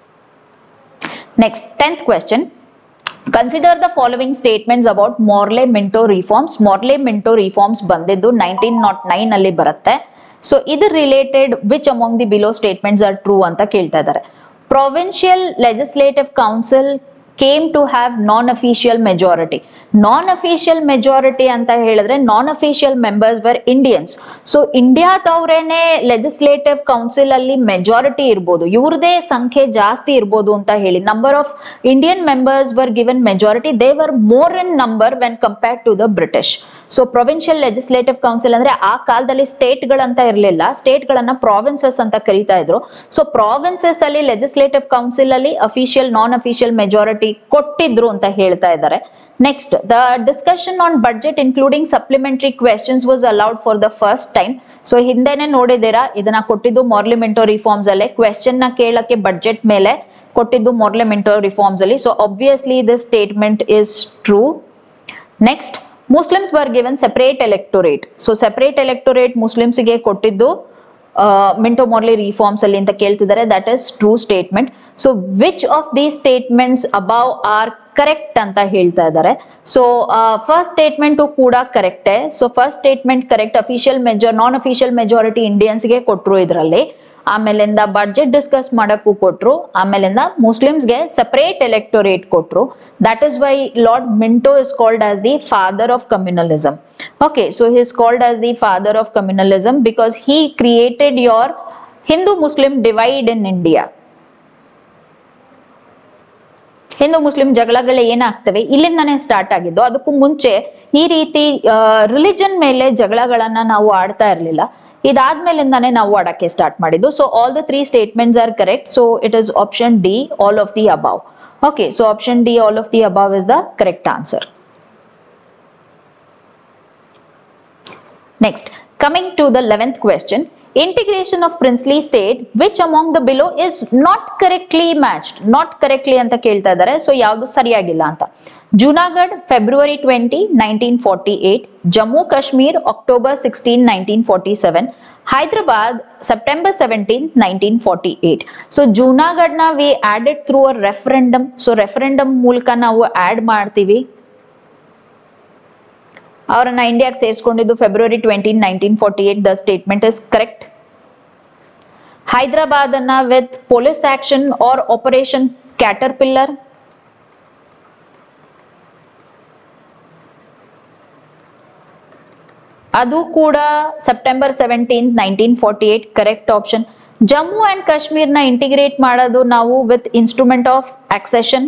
S1: Next, 10th question. Consider the following statements about Morley Minto reforms. Morley Minto reforms ಬಂದಿದ್ದು nineteen nought nine ಅಲ್ಲಿ ಬರುತ್ತೆ so ಇದು related which among the below statements are true ಅಂತ ಕೇಳ್ತಾ ಇದ್ದಾರೆ provincial legislative council came to have non official majority non official majority ಅಂತ ಹೇಳಿದ್ರೆ non official members were Indians so ಇಂಡಿಯಾದವ್ರೇನೆ ಲೆಜಿಸ್ಲೇಟಿವ್ ಕೌನ್ಸಿಲ್ ಅಲ್ಲಿ ಮೆಜಾರಿಟಿ ಇರ್ಬೋದು ಇವ್ರದೇ ಸಂಖ್ಯೆ ಜಾಸ್ತಿ ಇರ್ಬೋದು ಅಂತ ಹೇಳಿ number of Indian members were given majority they were more in number when compared to the British so provincial legislative council ಅಂದ್ರೆ ಆ ಕಾಲದಲ್ಲಿ ಸ್ಟೇಟ್ ಗಳಂತ ಇರಲಿಲ್ಲ ಸ್ಟೇಟ್ ಗಳನ್ನ ಪ್ರಾವಿನ್ಸಸ್ ಅಂತ ಕರೀತಾ ಇದ್ರು ಸೊ ಪ್ರಾವಿನ್ಸಸ್ ಅಲ್ಲಿ ಲೆಜಿಸ್ಲೇಟಿವ್ ಕೌನ್ಸಿಲ್ ಅಲ್ಲಿ ಅಫಿಷಿಯಲ್ ನಾನ್ ಅಫಿಷಿಯಲ್ ಮೆಜಾರಿಟಿ ಕೊಟ್ಟಿದ್ರು ಅಂತ ಹೇಳ್ತಾ ಇದ್ದಾರೆ next the discussion on budget including supplementary questions was allowed for the first time so ಹಿಂದೆನೆ ನೋಡಿದ್ದೀರಾ ಇದನ್ನ ಕೊಟ್ಟಿದ್ದು ಮಾರ್ಲಿಮೆಂಟೋ ರಿಫಾರ್ಮ್ಸ್ ಅಲ್ಲೇ ಕ್ವೆಶನ್ ನ ಕೇಳಕ್ಕೆ ಬಡ್ಜೆಟ್ ಮೇಲೆ ಕೊಟ್ಟಿದ್ದು ಮಾರ್ಲಿಮೆಂಟೋ ರಿಫಾರ್ಮ್ಸ್ ಅಲ್ಲಿ so obviously this statement is true next Muslims were given separate electorate so separate electorate ಮುಸ್ಲಿಮ್ಸ್ಗೆ ಕೊಟ್ಟಿದ್ದು ಮಿಂಟೋ ಮಾರ್ಲಿ ರಿಫಾರ್ಮ್ಸ್ ಅಲ್ಲಿ ಅಂತ ಕೇಳ್ತಿದ್ದಾರೆ that is true statement so which of the statements above are correct ಅಂತ ಹೇಳ್ತಾ ಇದ್ದಾರೆ so first statement ಕೂಡ ಕರೆಕ್ಟೇ so first statement correct official major non official majority ಇಂಡಿಯನ್ಸ್ಗೆ ಕೊಟ್ರು ಇದರಲ್ಲಿ ಆಮೇಲಿಂದ ಬಡ್ಜೆಟ್ ಡಿಸ್ಕಸ್ ಮಾಡಕ್ಕೂ ಕೊಟ್ರು ಆಮೇಲಿಂದ ಮುಸ್ಲಿಮ್ಸ್ಗೆ ಸಪರೇಟ್ ಎಲೆಕ್ಟೋರೇಟ್ ಕೊಟ್ರು that is why Lord Minto is called as the father of communalism okay so he is called as the father of communalism because he created your hindu muslim divide in india Hindu Muslim ಜಗಳಗಳು ಏನಾಗ್ತವೆ ಇಲ್ಲಿಂದಾನೇ start ಆಗಿದ್ದು ಅದಕ್ಕೂ ಮುಂಚೆ ಈ ರೀತಿ religion ಮೇಲೆ ಜಗಳಗಳನ್ನ ನಾವು ಆಡ್ತಾ ಇರಲಿಲ್ಲ ಇದಾದ್ಮೇಲಿಂದಾನೇ ನಾವು ಆಡಕ್ಕೆ ಸ್ಟಾರ್ಟ್ ಮಾಡಿದ್ದು so all the three statements are correct so it is option D all of the above okay so option D all of the above is the correct answer Next, coming to the 11th question, integration of princely state, which among the below is not correctly matched? Not correctly ಅಂತ ಕೇಳ್ತಾ ಇದ್ದಾರೆ so ಯಾವುದು ಸರಿಯಾಗಿಲ್ಲ ಅಂತ Junagadh February twenty nineteen forty eight Jammu Kashmir October sixteen nineteen forty seven Hyderabad September seventeen nineteen forty eight so ಜೂನಾಗಢ್ನ we added through a referendum so referendum ಮೂಲಕ ನಾವು add ಮಾಡ್ತೀವಿ ಅವರನ್ನ ಇಂಡಿಯಾಗೆ ಸೇರಿಸ್ಕೊಂಡಿದ್ದು February twenty nineteen forty eight the statement is correct Hyderabad ಅನ್ನ with police action or operation caterpillar ಅದು ಕೂಡ September seventeen nineteen forty eight correct option Jammu and ಕಾಶ್ಮೀರ್ನ ಇಂಟಿಗ್ರೇಟ್ ಮಾಡೋದು ನಾವು with instrument of accession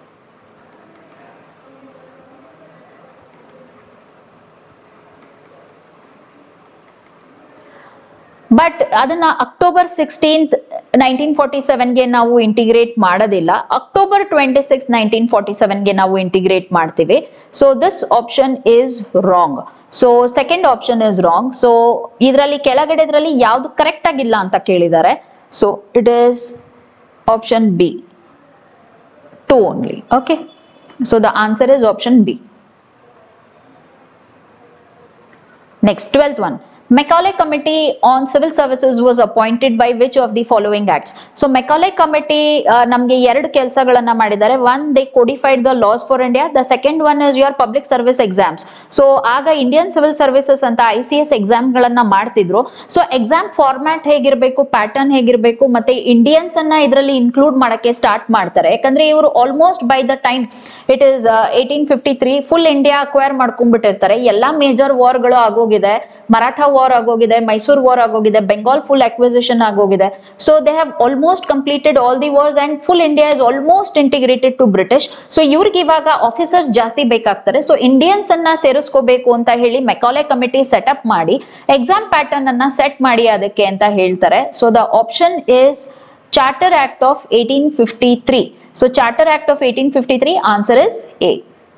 S1: but ಅದನ್ನ ಅಕ್ಟೋಬರ್ ಸಿಕ್ಸ್ಟೀನ್ತ್ ನೈನ್ಟೀನ್ ಫಾರ್ಟಿ ಸೆವೆನ್ಗೆ ನಾವು integrate ಮಾಡೋದಿಲ್ಲ October twenty six nineteen forty ಸೆವೆನ್ಗೆ ನಾವು ಇಂಟಿಗ್ರೇಟ್ ಮಾಡ್ತೀವಿ so this option is wrong so second option is wrong so ಇದರಲ್ಲಿ ಕೆಳಗಡೆ ಇದರಲ್ಲಿ ಯಾವುದು ಕರೆಕ್ಟ್ ಆಗಿಲ್ಲ ಅಂತ ಕೇಳಿದ್ದಾರೆ so it is option B two only okay so the answer is option B Next, 12th one. Macaulay Committee on Civil Services was appointed by which of the following acts? So Macaulay Committee uh, ನಮ್ಗೆ ಎರಡು ಕೆಲಸಗಳನ್ನ ಮಾಡಿದ್ದಾರೆ one they codified the laws for India the second one is your public service exams so ಆಗ Indian civil services ಅಂತ I C S exam ಗಳನ್ನ ಮಾಡ್ತಿದ್ರು so exam format ಹೇಗಿರ್ಬೇಕು pattern ಹೇಗಿರ್ಬೇಕು ಮತ್ತೆ ಇಂಡಿಯನ್ಸ್ ಅನ್ನ ಇದರಲ್ಲಿ ಇನ್ಕ್ಲೂಡ್ ಮಾಡಕ್ಕೆ ಸ್ಟಾರ್ಟ್ ಮಾಡ್ತಾರೆ ಯಾಕಂದ್ರೆ ಇವರು almost by the time it is eighteen fifty three full India acquire ಮಾಡ್ಕೊಂಡ್ಬಿಟ್ಟಿರ್ತಾರೆ ಎಲ್ಲಾ ಮೇಜರ್ ವಾರ್ಗಳು ಆಗೋಗಿದೆ ಮರಾಠ ವಾರ್ ಆಗೋಗಿದೆ ಮೈಸೂರು ವಾರ್ ಆಗೋಗಿದೆ ಬೆಂಗಾಲ್ ಫುಲ್ ಅಕ್ವಿಸಿಷನ್ ಆಗೋಗಿದೆ so they have almost completed all the wars and full India is almost integrated to British so ಇವ್ರಿಗೆ ಇವಾಗ officers ಜಾಸ್ತಿ ಬೇಕಾಗ್ತಾರೆ so Indians ಅನ್ನ ಸೇರಿಸ್ಕೋಬೇಕು ಅಂತ ಹೇಳಿ ಮೆಕಾಲೆ ಕಮಿಟಿ ಸೆಟಪ್ ಮಾಡಿ ಎಕ್ಸಾಮ್ ಪ್ಯಾಟರ್ನ್ ಅನ್ನ ಸೆಟ್ ಮಾಡಿ ಅದಕ್ಕೆ ಅಂತ ಹೇಳ್ತಾರೆ so the option is charter act of eighteen fifty three so charter act of eighteen fifty three answer is A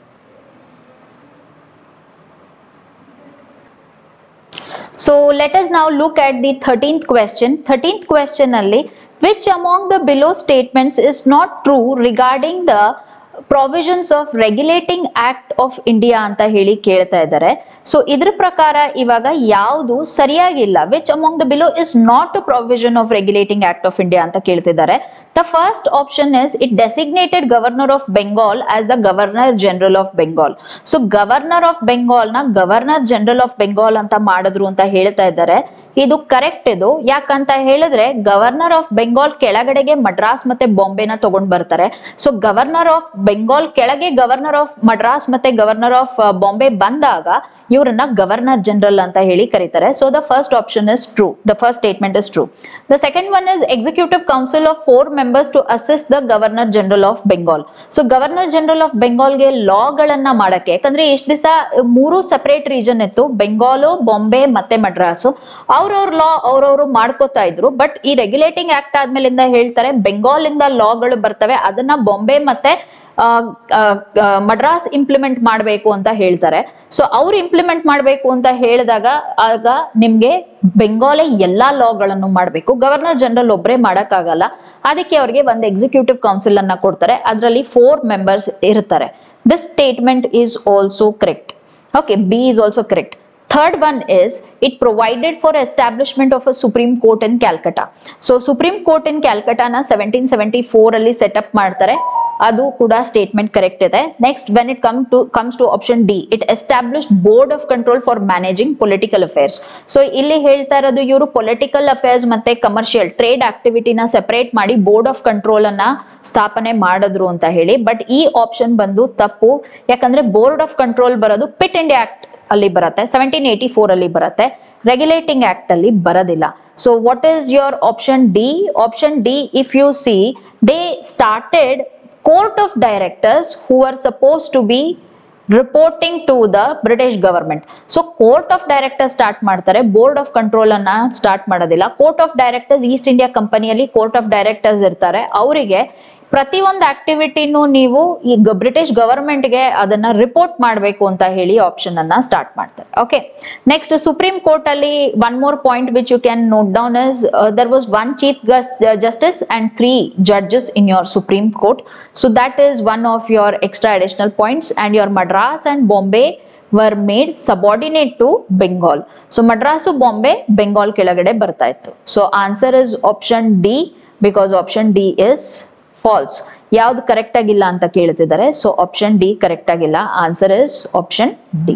S1: So let us now look at the 13th question. 13th question ಅಲ್ಲಿ which among the below statements is not true regarding the provisions of regulating act of India ಅಂತ ಹೇಳಿ ಕೇಳ್ತಾ ಇದ್ದಾರೆ so ಇದ್ರ ಪ್ರಕಾರ ಇವಾಗ ಯಾವುದು ಸರಿಯಾಗಿಲ್ಲ which among the below is not a provision of regulating act of India ಅಂತ ಕೇಳ್ತಿದ್ದಾರೆ the first option is it designated governor of Bengal as the governor general of Bengal so governor of Bengal ನ ಗವರ್ನರ್ ಜನರಲ್ ಆಫ್ ಬೆಂಗಾಲ್ ಅಂತ ಮಾಡಿದ್ರು ಅಂತ ಹೇಳ್ತಾ ಇದ್ದಾರೆ ಇದು correct ಇದು ಯಾಕಂತ ಹೇಳಿದ್ರೆ ಗವರ್ನರ್ ಆಫ್ ಬೆಂಗಾಲ್ ಕೆಳಗಡೆಗೆ ಮಡ್ರಾಸ್ ಮತ್ತೆ ಬಾಂಬೆನ ತಗೊಂಡ್ ಬರ್ತಾರೆ ಸೊ ಗವರ್ನರ್ ಆಫ್ ಬೆಂಗಾಲ್ ಕೆಳಗೆ ಗವರ್ನರ್ ಆಫ್ ಮಡ್ರಾಸ್ ಮತ್ತೆ ಗವರ್ನರ್ ಆಫ್ ಬಾಂಬೆ ಬಂದಾಗ ಇವರನ್ನ ಗವರ್ನರ್ ಜನರಲ್ ಅಂತ ಹೇಳಿ ಕರೀತಾರೆ so the first option is true the first statement is true the second one is executive council of four members to assist the governor general of Bengal so governor general of ಬೆಂಗಾಲ್ಗೆ ಲಾಗಳನ್ನ ಮಾಡಕ್ಕೆ ಯಾಕಂದ್ರೆ ಇಷ್ಟ ದಿವಸ ಮೂರು ಸಪರೇಟ್ ರೀಜನ್ ಇತ್ತು ಬೆಂಗಾಲು ಬಾಂಬೆ ಮತ್ತೆ ಮಡ್ರಾಸು ಅವ್ರವ್ರ ಲಾ ಅವ್ರವ್ರು ಮಾಡ್ಕೋತಾ ಇದ್ರು ಬಟ್ ಈ ರೆಗ್ಯುಲೇಟಿಂಗ್ ಆಕ್ಟ್ ಆದ್ಮೇಲಿಂದ ಹೇಳ್ತಾರೆ ಬೆಂಗಾಲ್ ಇಂದ ಲಾಗಳು ಬರ್ತವೆ ಅದನ್ನ ಬಾಂಬೆ ಮತ್ತೆ ಆ, ಆ, ಆ, ಮಡ್ರಾಸ್ ಇಂಪ್ಲಿಮೆಂಟ್ ಮಾಡಬೇಕು ಅಂತ ಹೇಳ್ತಾರೆ ಸೊ ಅವ್ರು ಇಂಪ್ಲಿಮೆಂಟ್ ಮಾಡಬೇಕು ಅಂತ ಹೇಳಿದಾಗ ಆಗ ನಿಮ್ಗೆ ಬೆಂಗಾಲೆ ಎಲ್ಲಾ ಲಾಗಳನ್ನು ಮಾಡಬೇಕು ಗವರ್ನರ್ ಜನರಲ್ ಒಬ್ಬರೇ ಮಾಡಕ್ಕಾಗಲ್ಲ ಅದಕ್ಕೆ ಅವ್ರಿಗೆ ಒಂದು ಎಕ್ಸಿಕ್ಯೂಟಿವ್ ಕೌನ್ಸಿಲ್ ಅನ್ನ ಕೊಡ್ತಾರೆ ಅದರಲ್ಲಿ ಫೋರ್ ಮೆಂಬರ್ಸ್ ಇರ್ತಾರೆ this statement is also correct okay b is also correct third one is it provided for establishment of a supreme court in calcutta so supreme court in calcutta ನ 1774 ಅಲ್ಲಿ setup ಮಾಡ್ತಾರೆ ಅದು ಕೂಡ statement correct ಇದೆ next when it come to comes to option D it establish board of control for managing political affairs so ಇಲ್ಲಿ ಹೇಳ್ತಾ ಇರೋದು ಇವರು ಪೊಲಿಟಿಕಲ್ ಅಫೇರ್ಸ್ ಮತ್ತೆ ಕಮರ್ಷಿಯಲ್ ಟ್ರೇಡ್ ಆಕ್ಟಿವಿಟಿನ ಸೆಪರೇಟ್ ಮಾಡಿ ಬೋರ್ಡ್ ಆಫ್ ಕಂಟ್ರೋಲ್ ಅನ್ನ ಸ್ಥಾಪನೆ ಮಾಡಿದ್ರು ಅಂತ ಹೇಳಿ ಬಟ್ ಈ ಆಪ್ಷನ್ ಬಂದು ತಪ್ಪು ಯಾಕಂದ್ರೆ ಬೋರ್ಡ್ ಆಫ್ ಕಂಟ್ರೋಲ್ ಬರೋದು ಪಿಟ್ ಇಂಡಿಯಾ ಆಕ್ಟ್ ಅಲ್ಲಿ ಬರುತ್ತೆ ಸೆವೆಂಟೀನ್ ಏಯ್ಟಿ ಫೋರ್ ಅಲ್ಲಿ ಬರುತ್ತೆ ರೆಗ್ಯುಲೇಟಿಂಗ್ ಆಕ್ಟ್ ಅಲ್ಲಿ ಬರೋದಿಲ್ಲ so what is your option D option D if you see they started court of directors who are suppose to be reporting to the British government so court of director start ಮಾಡ್ತಾರೆ board of control ಅನ್ನ start ಮಾಡೋದಿಲ್ಲ court of directors East India ಕಂಪನಿಯಲ್ಲಿ court of directors ಇರ್ತಾರೆ ಅವರಿಗೆ ಪ್ರತಿಯೊಂದು ಆಕ್ಟಿವಿಟಿನೂ ನೀವು ಈಗ British ಗವರ್ಮೆಂಟ್ಗೆ ಅದನ್ನ ರಿಪೋರ್ಟ್ ಮಾಡಬೇಕು ಅಂತ ಹೇಳಿ ಆಪ್ಷನ್ ಅನ್ನ ಸ್ಟಾರ್ಟ್ ಮಾಡ್ತಾರೆ ಓಕೆ ನೆಕ್ಸ್ಟ್ ಸುಪ್ರೀಂ ಕೋರ್ಟ್ ಅಲ್ಲಿ one more point which you can note down is there was one chief justice and three judges in your supreme court so that is one of your extra additional points and your Madras and Bombay were made subordinate to Bengal so Madras Bombay Bengal ಕೆಳಗಡೆ ಬರ್ತಾ ಇತ್ತು so answer is option D because option D is false ಯಾವ್ದು correct ಆಗಿಲ್ಲ ಅಂತ ಕೇಳ್ತಿದ್ದಾರೆ so option D correct ಆಗಿಲ್ಲ answer is option D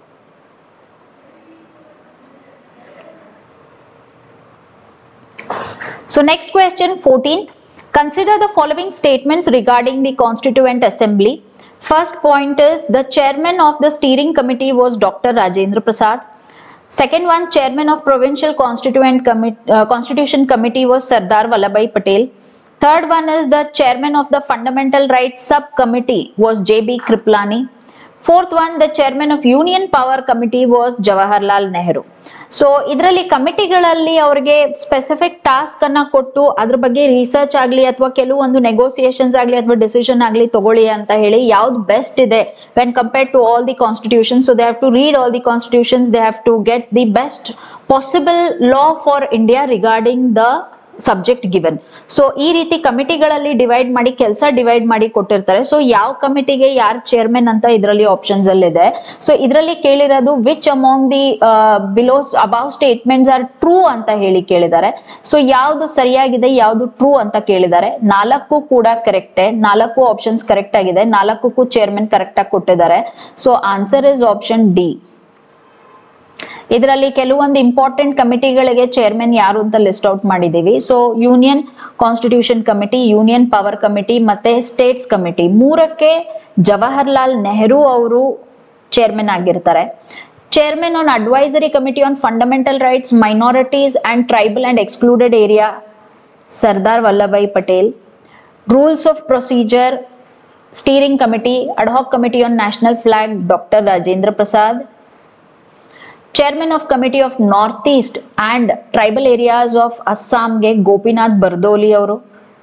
S1: So next question 14th. Consider the following statements regarding the Constituent Assembly. First point is the chairman of the steering committee was Dr. Rajendra Prasad. Second one, chairman of provincial constituent commit, uh, constitution committee was Sardar Vallabhai Patel. Third one is the chairman of the fundamental rights subcommittee was J.B. Kriplani. Fourth one, the chairman of union power committee was Jawaharlal Nehru. So ಇದರಲ್ಲಿ ಕಮಿಟಿಗಳಲ್ಲಿ ಅವ್ರಿಗೆ specific task ಅನ್ನ ಕೊಟ್ಟು ಅದ್ರ ಬಗ್ಗೆ research ಆಗ್ಲಿ ಅಥವಾ ಕೆಲವೊಂದು ನೆಗೋಸಿಯೇಷನ್ಸ್ ಆಗ್ಲಿ ಅಥವಾ ಡಿಸಿಷನ್ ಆಗ್ಲಿ ತಗೊಳ್ಳಿ ಅಂತ ಹೇಳಿ ಯಾವ್ದು ಬೆಸ್ಟ್ ಇದೆ when compare to all the constitution so they have to read all the constitutions they have to get the best possible law for India regarding the subject given so ಈ ರೀತಿ ಕಮಿಟಿಗಳಲ್ಲಿ divide ಮಾಡಿ ಕೆಲಸ divide ಮಾಡಿ ಕೊಟ್ಟಿರ್ತಾರೆ so ಯಾವ ಕಮಿಟಿಗೆ ಯಾರು chairman ಅಂತ ಇದರಲ್ಲಿ ಆಪ್ಷನ್ಸ್ ಅಲ್ಲಿ ಇದೆ ಸೊ ಇದರಲ್ಲಿ ಕೇಳಿರೋದು which among the belows above statements are true ಅಂತ ಹೇಳಿ ಕೇಳಿದ್ದಾರೆ ಸೊ ಯಾವ್ದು ಸರಿಯಾಗಿದೆ ಯಾವ್ದು ಟ್ರೂ ಅಂತ ಕೇಳಿದ್ದಾರೆ ನಾಲ್ಕು ಕೂಡ ಕರೆಕ್ಟೇ ನಾಲ್ಕು ಆಪ್ಷನ್ಸ್ ಕರೆಕ್ಟ್ ಆಗಿದೆ ನಾಲ್ಕಕ್ಕೂ ಚೇರ್ಮನ್ ಕರೆಕ್ಟ್ ಆಗಿ ಕೊಟ್ಟಿದ್ದಾರೆ so answer is option D ಇದರಲ್ಲಿ ಕೆಲವೊಂದು ಇಂಪಾರ್ಟೆಂಟ್ ಕಮಿಟಿಗಳಿಗೆ ಚೇರ್ಮನ್ ಯಾರು ಅಂತ ಲಿಸ್ಟ್ ಔಟ್ ಮಾಡಿದೀವಿ so union constitution committee union power committee ಮತ್ತೆ ಸ್ಟೇಟ್ಸ್ ಕಮಿಟಿ ಮೂರಕ್ಕೆ ಜವಾಹರ್ಲಾಲ್ ನೆಹರು ಅವರು ಚೇರ್ಮನ್ ಆಗಿರ್ತಾರೆ chairman on advisory committee on fundamental rights minorities and tribal and excluded area Sardar Vallabhbhai Patel rules of procedure steering committee ad hoc committee on national flag doctor Rajendra Prasad chairman of committee of north East and tribal areas of ಅಸ್ಸಾಂಗೆ ಗೋಪಿನಾಥ್ ಬರ್ದೋಲಿ ಅವರು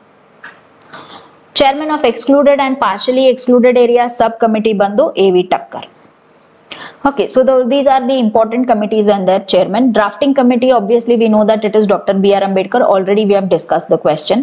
S1: chairman of excluded and partially excluded area sub committee ಬಂದು A V Thakkar Okay, so those, these are the important committees and their chairman. Drafting committee, obviously we know that it is Dr. B.R. Ambedkar. Already we have discussed the question.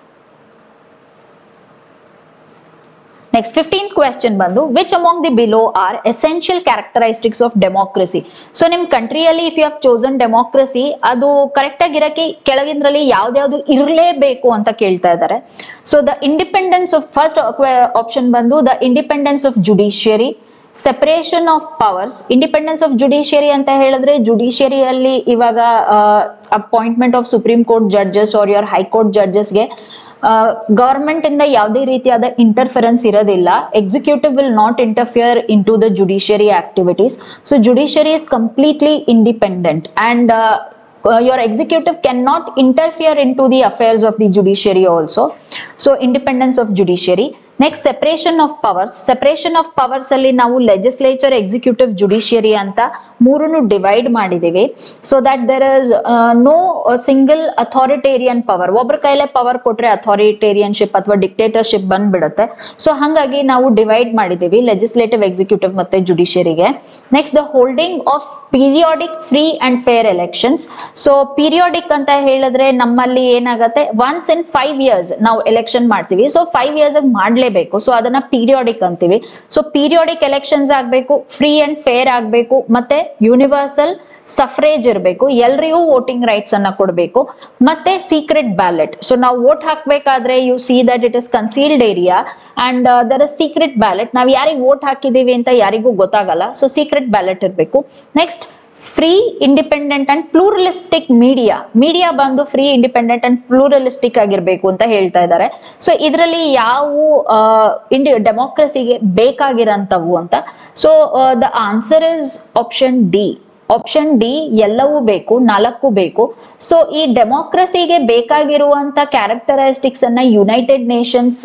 S1: Next, 15th question ಬಂದು which among the below are essential characteristics of democracy? So ನಿಮ್ ಕಂಟ್ರಿಯಲ್ಲಿ if you have chosen democracy ಅದು correct ಆಗಿರಕ್ಕೆ ಕೆಳಗಿಂದ್ರಲ್ಲಿ ಯಾವ್ದ್ಯಾವ್ದು ಇರಲೇಬೇಕು ಅಂತ ಕೇಳ್ತಾ ಇದ್ದಾರೆ so the independence of first option ಬಂದು the independence of judiciary separation of powers independence of judiciary ಅಂತ ಹೇಳಿದ್ರೆ ಜುಡಿಷಿಯರಿಯಲ್ಲಿ ಇವಾಗ appointment of supreme court judges or your high court ಜಡ್ಜಸ್ಗೆ ಗವರ್ಮೆಂಟ್ ಇಂದ ಯಾವುದೇ ರೀತಿಯಾದ ಇಂಟರ್ಫರೆನ್ಸ್ ಇರೋದಿಲ್ಲ executive will not interfere in to the judiciary activities so judiciary is completely independent and your executive cannot interfere into the affairs of the judiciary also so independence of judiciary next separation of powers separation of powers ಅಲ್ಲಿ ನಾವು legislature executive judiciary ಅಂತ ಮೂರನ್ನು divide ಮಾಡಿದೀವಿ so that there is no single authoritarian power ಒಬ್ರ ಕೈಲೇ power ಕೊಟ್ರೆ ಅಥಾರಿಟೇರಿಯನ್ಶಿಪ್ ಅಥವಾ dictatorship ಬಂದ್ಬಿಡುತ್ತೆ ಸೊ ಹಾಗಾಗಿ ನಾವು ಡಿವೈಡ್ ಮಾಡಿದೀವಿ ಲೆಜಿಸ್ಲೇಟಿವ್ ಎಕ್ಸಿಕ್ಯೂಟಿವ್ ಮತ್ತೆ ಜುಡಿಷಿಯರಿಗೆ next the holding of periodic free and fair elections so periodic ಅಂತ ಹೇಳಿದ್ರೆ ನಮ್ಮಲ್ಲಿ ಏನಾಗತ್ತೆ ಒನ್ಸ್ ಇನ್ ಫೈವ್ ಇಯರ್ಸ್ ನಾವು ಎಲೆಕ್ಷನ್ ಮಾಡ್ತೀವಿ ಸೊ ಫೈವ್ ಇಯರ್ಸ್ ಮಾಡ್ಲೇಬೇಕು ಸೊ ಅದನ್ನ ಪೀರಿಯಾಡಿಕ್ ಅಂತೀವಿ ಸೊ ಪೀರಿಯಾಡಿಕ್ ಎಲೆಕ್ಷನ್ಸ್ ಆಗ್ಬೇಕು ಫ್ರೀ ಅಂಡ್ ಫೇರ್ ಆಗ್ಬೇಕು ಮತ್ತೆ ಯೂನಿವರ್ಸಲ್ ಸಫ್ರೇಜ್ ಇರಬೇಕು ಎಲ್ರಿಗೂ ವೋಟಿಂಗ್ ರೈಟ್ಸ್ ಅನ್ನ ಕೊಡಬೇಕು ಮತ್ತೆ ಸೀಕ್ರೆಟ್ ಬ್ಯಾಲೆಟ್ ಸೊ ನಾವು ವೋಟ್ ಹಾಕ್ಬೇಕಾದ್ರೆ you see that it is concealed area and there is secret ballot ನಾವು ಯಾರಿಗೆ ವೋಟ್ ಹಾಕಿದೀವಿ ಅಂತ ಯಾರಿಗೂ ಗೊತ್ತಾಗಲ್ಲ ಸೊ ಸೀಕ್ರೆಟ್ ಬ್ಯಾಲೆಟ್ ಇರಬೇಕು next free independent and pluralistic media media ಬಂದು ಫ್ರೀ ಇಂಡಿಪೆಂಡೆಂಟ್ ಅಂಡ್ ಪ್ಲೂರಲಿಸ್ಟಿಕ್ ಆಗಿರ್ಬೇಕು ಅಂತ ಹೇಳ್ತಾ ಇದ್ದಾರೆ ಸೊ ಇದರಲ್ಲಿ ಯಾವ ಇಂಡಿ ಡೆಮೋಕ್ರಸಿಗೆ ಬೇಕಾಗಿರಂತವು ಅಂತ so the answer is option D option D ಎಲ್ಲವೂ ಬೇಕು ನಾಲ್ಕು ಬೇಕು ಸೊ ಈ ಡೆಮೋಕ್ರಸಿಗೆ ಬೇಕಾಗಿರುವಂತ ಕ್ಯಾರೆಕ್ಟರಿಸ್ಟಿಕ್ಸ್ ಅನ್ನ United Nations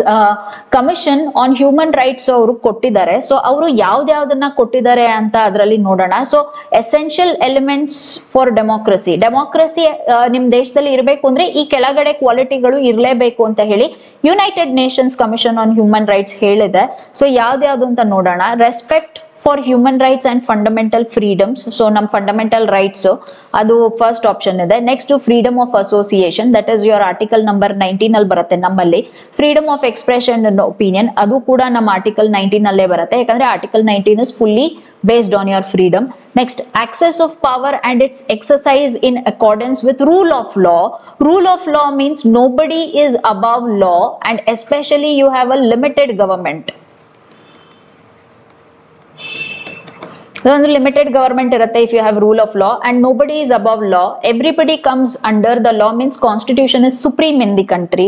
S1: Commission on Human Rights ಅವರು ಕೊಟ್ಟಿದ್ದಾರೆ ಸೊ ಅವರು ಯಾವ್ದ್ಯಾವ್ದನ್ನ ಕೊಟ್ಟಿದ್ದಾರೆ ಅಂತ ಅದರಲ್ಲಿ ನೋಡೋಣ so essential elements for democracy democracy ನಿಮ್ ದೇಶದಲ್ಲಿ ಇರಬೇಕು ಅಂದ್ರೆ ಈ ಕೆಳಗಡೆ ಕ್ವಾಲಿಟಿಗಳು ಇರಲೇಬೇಕು ಅಂತ ಹೇಳಿ United Nations Commission on Human Rights ಹೇಳಿದೆ ಸೊ ಯಾವ್ದ್ಯಾವ್ದು ಅಂತ ನೋಡೋಣ respect for human rights and fundamental freedoms so ನಮ್ಮ ಫಂಡಮೆಂಟಲ್ ರೈಟ್ಸ್ ಅದು ಫಸ್ಟ್ ಆಪ್ಷನ್ ಇದೆ next freedom of association that is your article number nineteen ಅಲ್ಲಿ ಬರುತ್ತೆ ನಮ್ಮಲ್ಲಿ ಫ್ರೀಡಮ್ ಆಫ್ ಎಕ್ಸ್ಪ್ರೆಷನ್ ಒಪಿನಿಯನ್ ಅದು ಕೂಡ ನಮ್ಮ ಆರ್ಟಿಕಲ್ ನೈನ್ಟೀನ್ ಅಲ್ಲೇ ಬರುತ್ತೆ ಯಾಕಂದ್ರೆ article nineteen is fully based on your freedom. Next, access of power and its exercise in accordance with rule of law. Rule of law means nobody is above law and especially you have a limited government. ಒಂದು limited government ಇರುತ್ತೆ if you have rule of law and nobody is above law everybody comes under the law means constitution is supreme in the country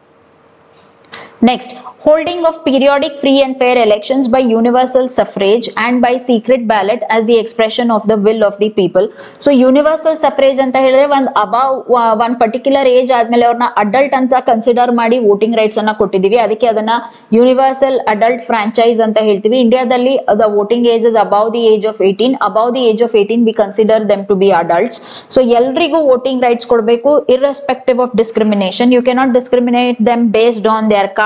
S1: Next, holding of periodic free and fair elections by universal suffrage and by secret ballot as the expression of the will of the people. So universal suffrage ಅಂತ ಹೇಳಿದ್ರೆ ಒಂದು ಅಬಾವ್ one particular age ಆದ್ಮೇಲೆ ಅವ್ರನ್ನ adult ಅಂತ consider ಮಾಡಿ voting rights ಅನ್ನ ಕೊಟ್ಟಿದೀವಿ ಅದಕ್ಕೆ ಅದನ್ನ ಯೂನಿವರ್ಸಲ್ ಅಡಲ್ಟ್ ಫ್ರಾಂಚೈಸ್ ಅಂತ ಹೇಳ್ತೀವಿ ಇಂಡಿಯಾದಲ್ಲಿ the voting age is above the age of eighteen above the age of eighteen we consider them to be adults so ಎಲ್ರಿಗೂ ವೋಟಿಂಗ್ ರೈಟ್ಸ್ ಕೊಡಬೇಕು irrespective of discrimination you cannot discriminate them based on their caste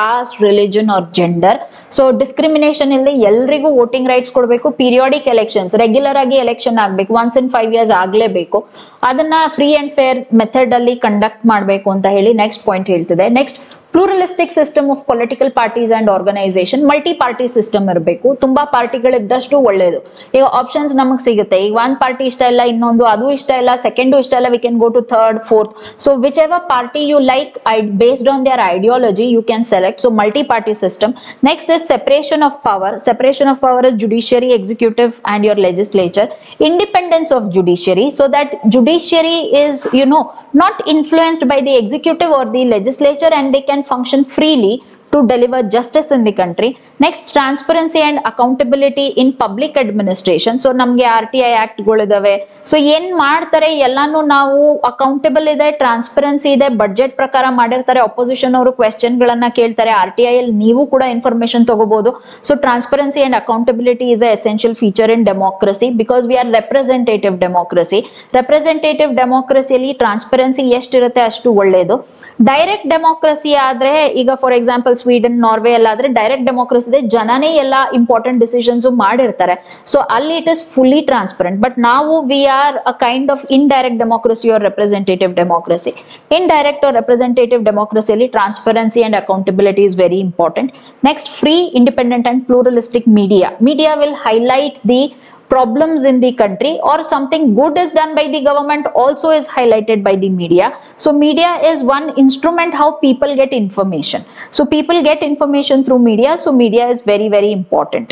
S1: caste religion or gender so discrimination ಇಲ್ಲಿ ಎಲ್ರಿಗೂ voting rights ಕೊಡಬೇಕು periodic elections regular ಆಗಿ election ಆಗ್ಬೇಕು once in five years ಆಗ್ಲೇಬೇಕು ಅದನ್ನ free and fair method ಅಲ್ಲಿ conduct ಮಾಡಬೇಕು ಅಂತ ಹೇಳಿ ನೆಕ್ಸ್ಟ್ ಪಾಯಿಂಟ್ ಹೇಳ್ತಿದೆ next pluralistic system of political parties and organisation multi party system ಇರಬೇಕು ತುಂಬಾ ಪಾರ್ಟಿಗಳಿದ್ದಷ್ಟು ಒಳ್ಳೇದು ಈಗ ಆಪ್ಷನ್ಸ್ ನಮಗೆ ಸಿಗುತ್ತೆ ಈಗ ಒಂದ್ ಪಾರ್ಟಿ ಇಷ್ಟ ಇಲ್ಲ ಇನ್ನೊಂದು ಅದು ಇಷ್ಟ ಇಲ್ಲ ಸೆಕೆಂಡು ಇಷ್ಟ ಇಲ್ಲ we can go to third fourth so which ever party you like based on their ideology you can select so multi party system next is separation of power separation of power is judiciary executive and your legislature independence of judiciary so that judiciary is you know not influenced by the executive or the legislature and they can function freely to deliver justice in the country next transparency and accountability in public administration so ನಮ್ಗೆ R T I act ಗಳಿದಾವೆ so ಏನ್ ಮಾಡ್ತಾರೆ ಎಲ್ಲಾನು ನಾವು accountable ಇದೆ transparency ಇದೆ budget ಪ್ರಕಾರ ಮಾಡಿರ್ತಾರೆ ಅಪೋಸಿಷನ್ ಅವರು ಕ್ವೆಶ್ಚನ್ ಗಳನ್ನ ಕೇಳ್ತಾರೆ ಆರ್ ಟಿ ಐ ಅಲ್ಲಿ ನೀವು ಕೂಡ ಇನ್ಫಾರ್ಮೇಶನ್ ತಗೋಬಹುದು so transparency and accountability is a essential feature in democracy because we are representative democracy representative ಡೆಮೋಕ್ರಸಿಯಲ್ಲಿ ಟ್ರಾನ್ಸ್ಪರೆನ್ಸಿ ಎಷ್ಟಿರುತ್ತೆ ಅಷ್ಟು ಒಳ್ಳೇದು ಡೈರೆಕ್ಟ್ ಡೆಮೋಕ್ರಸಿ ಆದ್ರೆ ಈಗ ಫಾರ್ ಎಕ್ಸಾಂಪಲ್ ಸ್ವೀಡನ್ ನಾರ್ವೆ ಎಲ್ಲ ಆದ್ರೆ ಡೈರೆಕ್ಟ್ ಡೆಮೋಕ್ರಸಿ ಇದೆ ಜನನೇ ಎಲ್ಲ ಇಂಪಾರ್ಟೆಂಟ್ ಡಿಸಿಷನ್ಸ್ ಮಾಡಿರ್ತಾರೆ ಸೊ ಅಲ್ಲಿ it is fully transparent but ನಾವು we are a kind of indirect democracy or representative democracy indirect or representative ಡೆಮೋಕ್ರಸಿಯಲ್ಲಿ transparency and accountability is very important next free independent and pluralistic media media will highlight the problems in the country or something good is done by the government also is highlighted by the media so media is one instrument how people get information so people get information through media so media is very very important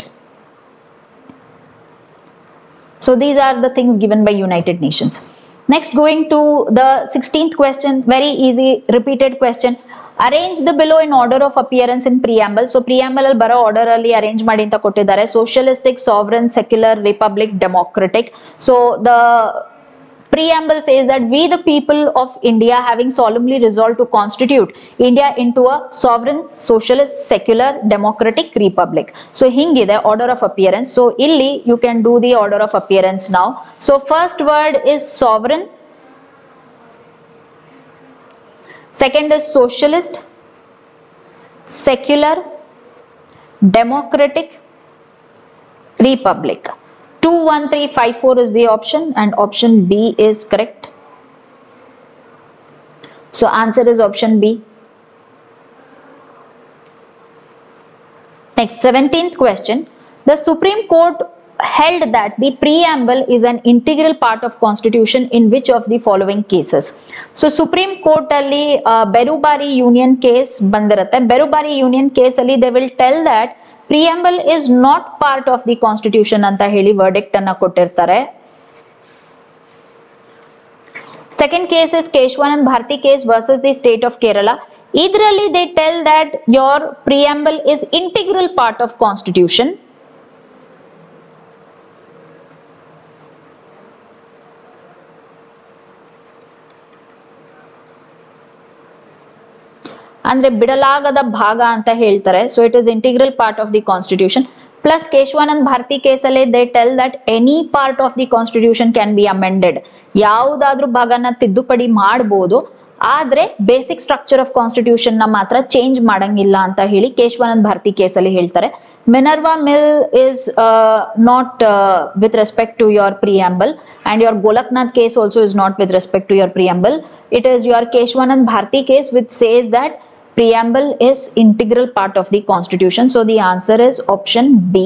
S1: so these are the things given by united nations next going to the 16th question very easy repeated question arrange the below in order of appearance in preamble so preamble ಅಲ್ಲಿ ಬರೋ order ಅಲ್ಲಿ arrange ಮಾಡಿ ಅಂತ ಕೊಟ್ಟಿದ್ದಾರೆ socialistic sovereign secular republic democratic so the preamble says that we the people of india having solemnly resolved to constitute india into a sovereign socialist secular democratic republic so hingide order of appearance so illi you can do the order of appearance now so first word is sovereign second is socialist secular democratic republic 21354 is the option and option b is correct so answer is option b next 17th question the supreme court held that the preamble is an integral part of constitution in which of the following cases so supreme court ಅಲ್ಲಿ ಬೆರುಬಾರಿ union case ಬಂದಿರುತ್ತೆ Berubari union case ಅಲ್ಲಿ they will tell that preamble is not part of the constitution ಅಂತ ಹೇಳಿ verdict ಅನ್ನ ಕೊಟ್ಟಿರ್ತಾರೆ second case is ಕೇಶವಾನಂದ್ Bharati case versus the state of Kerala ಇದರಲ್ಲಿ they tell that your preamble is integral part of constitution ಅಂದ್ರೆ ಬಿಡಲಾಗದ ಭಾಗ ಅಂತ ಹೇಳ್ತಾರೆ so it is integral part of the constitution plus Keshavanand Bharati ಕೇಸಲ್ಲಿ they tell that any part of the constitution can be amended ಯಾವುದಾದ್ರೂ ಭಾಗನ ತಿದ್ದುಪಡಿ ಮಾಡಬಹುದು ಆದ್ರೆ ಬೇಸಿಕ್ ಸ್ಟ್ರಕ್ಚರ್ ಆಫ್ ಕಾನ್ಸ್ಟಿಟ್ಯೂಷನ್ ನ ಮಾತ್ರ ಚೇಂಜ್ ಮಾಡಂಗಿಲ್ಲ ಅಂತ ಹೇಳಿ ಕೇಶವಾನಂದ್ ಭಾರತಿ ಕೇಸಲ್ಲಿ ಹೇಳ್ತಾರೆ Minerva mill is not with respect to your preamble and your Golaknath case also is not with respect to your preamble it is your Keshavanand Bharati case with says that preamble is integral part of the constitution so the answer is option b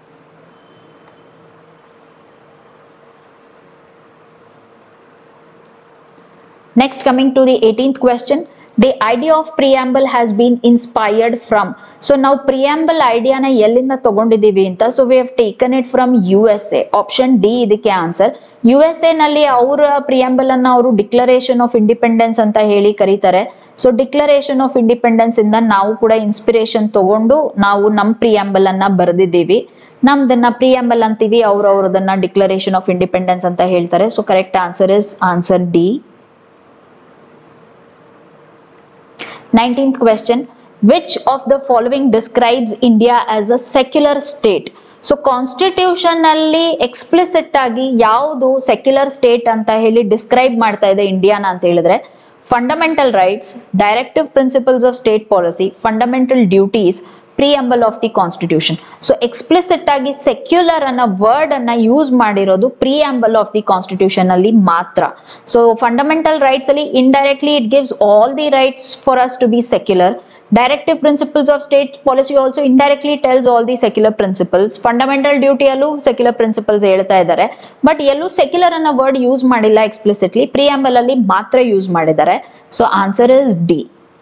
S1: next coming to the 18th question the idea of preamble has been inspired from so now preamble idea na ಎಲ್ಲಿಂದ ತಗೊಂಡಿದೀವಿ ಅಂತ so we have taken it from USA option D ಇದಕ್ಕೆ answer U S A ನಲ್ಲಿ ಅವರ preamble ಅನ್ನ ಅವರು declaration of independence ಅಂತ ಹೇಳಿ ಕರೀತಾರೆ ಸೊ ಡಿಕ್ಲರೇಷನ್ ಆಫ್ ಇಂಡಿಪೆಂಡೆನ್ಸ್ ಇಂದ ನಾವು ಕೂಡ ಇನ್ಸ್ಪಿರೇಷನ್ ತಗೊಂಡು ನಾವು ನಮ್ ಪ್ರಿಯಾಂಬಲ್ ಅನ್ನ ಬರೆದಿದ್ದೀವಿ ನಮ್ದನ್ನ ಪ್ರಿಯಾಂಬಲ್ ಅಂತೀವಿ ಅವ್ರು ಅವ್ರದನ್ನ ಡಿಕ್ಲರೇಷನ್ ಆಫ್ ಇಂಡಿಪೆಂಡೆನ್ಸ್ ಅಂತ ಹೇಳ್ತಾರೆ so correct answer is answer D nineteenth question which of the following describes India as a secular state so constitution ಅಲ್ಲಿ ಎಕ್ಸ್ಪ್ಲಿಸಿಟ್ ಆಗಿ ಯಾವುದು ಸೆಕ್ಯುಲರ್ ಸ್ಟೇಟ್ ಅಂತ ಹೇಳಿ ಡಿಸ್ಕ್ರೈಬ್ ಮಾಡ್ತಾ ಇದೆ ಇಂಡಿಯಾನ ಅಂತ ಹೇಳಿದ್ರೆ fundamental rights, directive principles of state policy, fundamental duties, preamble of the constitution so explicit ಆಗಿ ಸೆಕ್ಯುಲರ್ ಅನ್ನೋ ವರ್ಡ್ ಅನ್ನ ಯೂಸ್ ಮಾಡಿರೋದು ಪ್ರಿಯಂಬಲ್ ಆಫ್ ದಿ ಕಾನ್ಸ್ಟಿಟ್ಯೂಷನ್ ಅಲ್ಲಿ ಮಾತ್ರ ಸೊ ಫಂಡಮೆಂಟಲ್ ರೈಟ್ಸ್ ಅಲ್ಲಿ indirectly it gives all the rights for us to be secular directive principles of state policy also indirectly tells all the secular principles fundamental ಡ್ಯೂಟಿಯಲ್ಲೂ secular principles ಹೇಳ್ತಾ ಇದ್ದಾರೆ but ಎಲ್ಲೂ secular ಅನ್ನೋ word use ಮಾಡಿಲ್ಲ explicitly preamble ಅಲ್ಲಿ ಮಾತ್ರ use ಮಾಡಿದ್ದಾರೆ so answer is D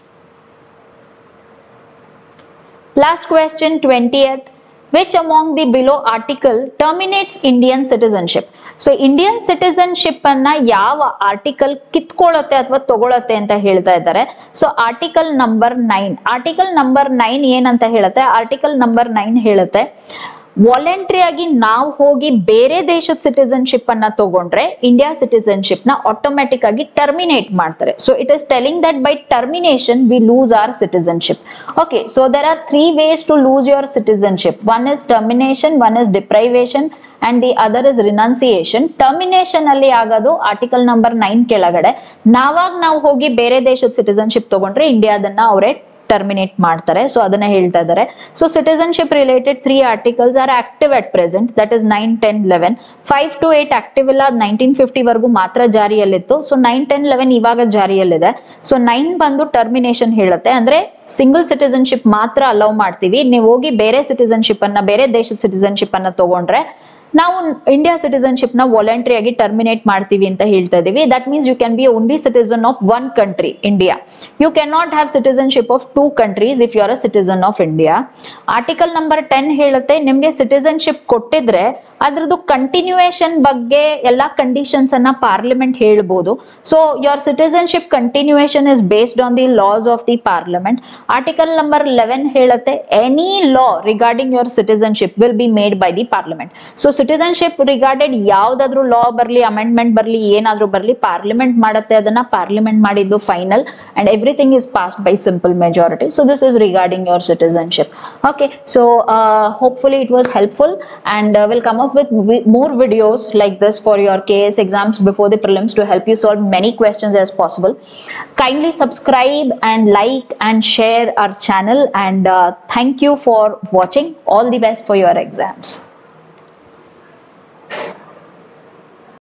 S1: Last question, 20th. Which among the below article terminates Indian citizenship? So Indian citizenship ಅನ್ನ ಯಾವ ಆರ್ಟಿಕಲ್ ಕಿತ್ಕೊಳ್ಳುತ್ತೆ ಅಥವಾ ತಗೊಳತ್ತೆ ಅಂತ ಹೇಳ್ತಾ ಇದ್ದಾರೆ so article number nine article number nine ಏನಂತ ಹೇಳುತ್ತೆ ಆರ್ಟಿಕಲ್ ನಂಬರ್ ನೈನ್ ಹೇಳುತ್ತೆ ವಾಲಂಟ್ರಿ ಆಗಿ ನಾವು ಹೋಗಿ ಬೇರೆ ದೇಶದ ಸಿಟಿಸನ್ಶಿಪ್ ಅನ್ನ ತಗೊಂಡ್ರೆ ಇಂಡಿಯಾ ಸಿಟಿಸನ್ಶಿಪ್ ನ ಆಟೋಮ್ಯಾಟಿಕ್ ಆಗಿ ಟರ್ಮಿನೇಟ್ ಮಾಡ್ತಾರೆ so it is telling that by termination we lose our citizenship okay so there are three ways to lose your citizenship one is termination one is deprivation and the other is renunciation termination ಅಲ್ಲಿ ಆಗೋದು article number nine ಕೆಳಗಡೆ ನಾವಾಗ ನಾವು ಹೋಗಿ ಬೇರೆ ದೇಶದ citizenship ತಗೊಂಡ್ರೆ ಇಂಡಿಯಾದನ್ನ ಅವರೇ terminate ಮಾಡ್ತಾರೆ ಸೊ ಅದನ್ನ ಹೇಳ್ತಾ ಇದ್ದಾರೆ so citizenship related three articles are active at present that is nine ten eleven five to eight active ಇಲ್ಲ ನೈನ್ಟೀನ್ ಫಿಫ್ಟಿ ವರೆಗೂ ಮಾತ್ರ ಜಾರಿಯಲ್ಲಿತ್ತು ಸೊ ನೈನ್ ಟೆನ್ ಲೆವೆನ್ ಇವಾಗ ಜಾರಿಯಲ್ಲಿದೆ ಸೊ ನೈನ್ ಬಂದು ಟರ್ಮಿನೇಷನ್ ಹೇಳುತ್ತೆ ಅಂದ್ರೆ ಸಿಂಗಲ್ ಸಿಟಿಸನ್ಶಿಪ್ ಮಾತ್ರ ಅಲೌ ಮಾಡ್ತೀವಿ ನೀವು ಹೋಗಿ ಬೇರೆ ಸಿಟಿಸನ್ಶಿಪ್ ಅನ್ನ ಬೇರೆ ದೇಶದ ಸಿಟಿಸನ್ಶಿಪ್ ಅನ್ನ ತಗೊಂಡ್ರೆ ನಾವು ಇಂಡಿಯಾ ಸಿಟಿಸನ್ಶಿಪ್ ನ ವಾಲಂಟ್ರಿ ಆಗಿ ಟರ್ಮಿನೇಟ್ ಮಾಡ್ತೀವಿ ಅಂತ ಹೇಳ್ತಾ ಇದೀವಿ that means you can be only citizen of one country India you can not have citizenship of two countries if you are a citizen of India article number ten ಹೇಳುತ್ತೆ ನಿಮ್ಗೆ citizenship ಕೊಟ್ಟಿದ್ರೆ ಅದ್ರದ್ದು continuation ಬಗ್ಗೆ ಎಲ್ಲಾ conditions ಅನ್ನ parliament ಹೇಳ್ಬೋದು so your citizenship continuation is based on the laws of the parliament article number eleven ಹೇಳುತ್ತೆ any law regarding your citizenship will be made by the parliament so citizenship regarded ಯಾವ್ದಾದ್ರು law ಬರ್ಲಿ amendment ಬರ್ಲಿ ಏನಾದ್ರೂ ಬರ್ಲಿ parliament ಮಾಡುತ್ತೆ ಅದನ್ನ parliament ಮಾಡಿದ್ದು final and everything is passed by simple majority so this is regarding your citizenship okay so uh, hopefully it was helpful and uh, we'll come up with vi- more videos like this for your ks exams before the prelims to help you solve many questions as possible kindly subscribe and like and share our channel and uh, thank you for watching all the best for your exams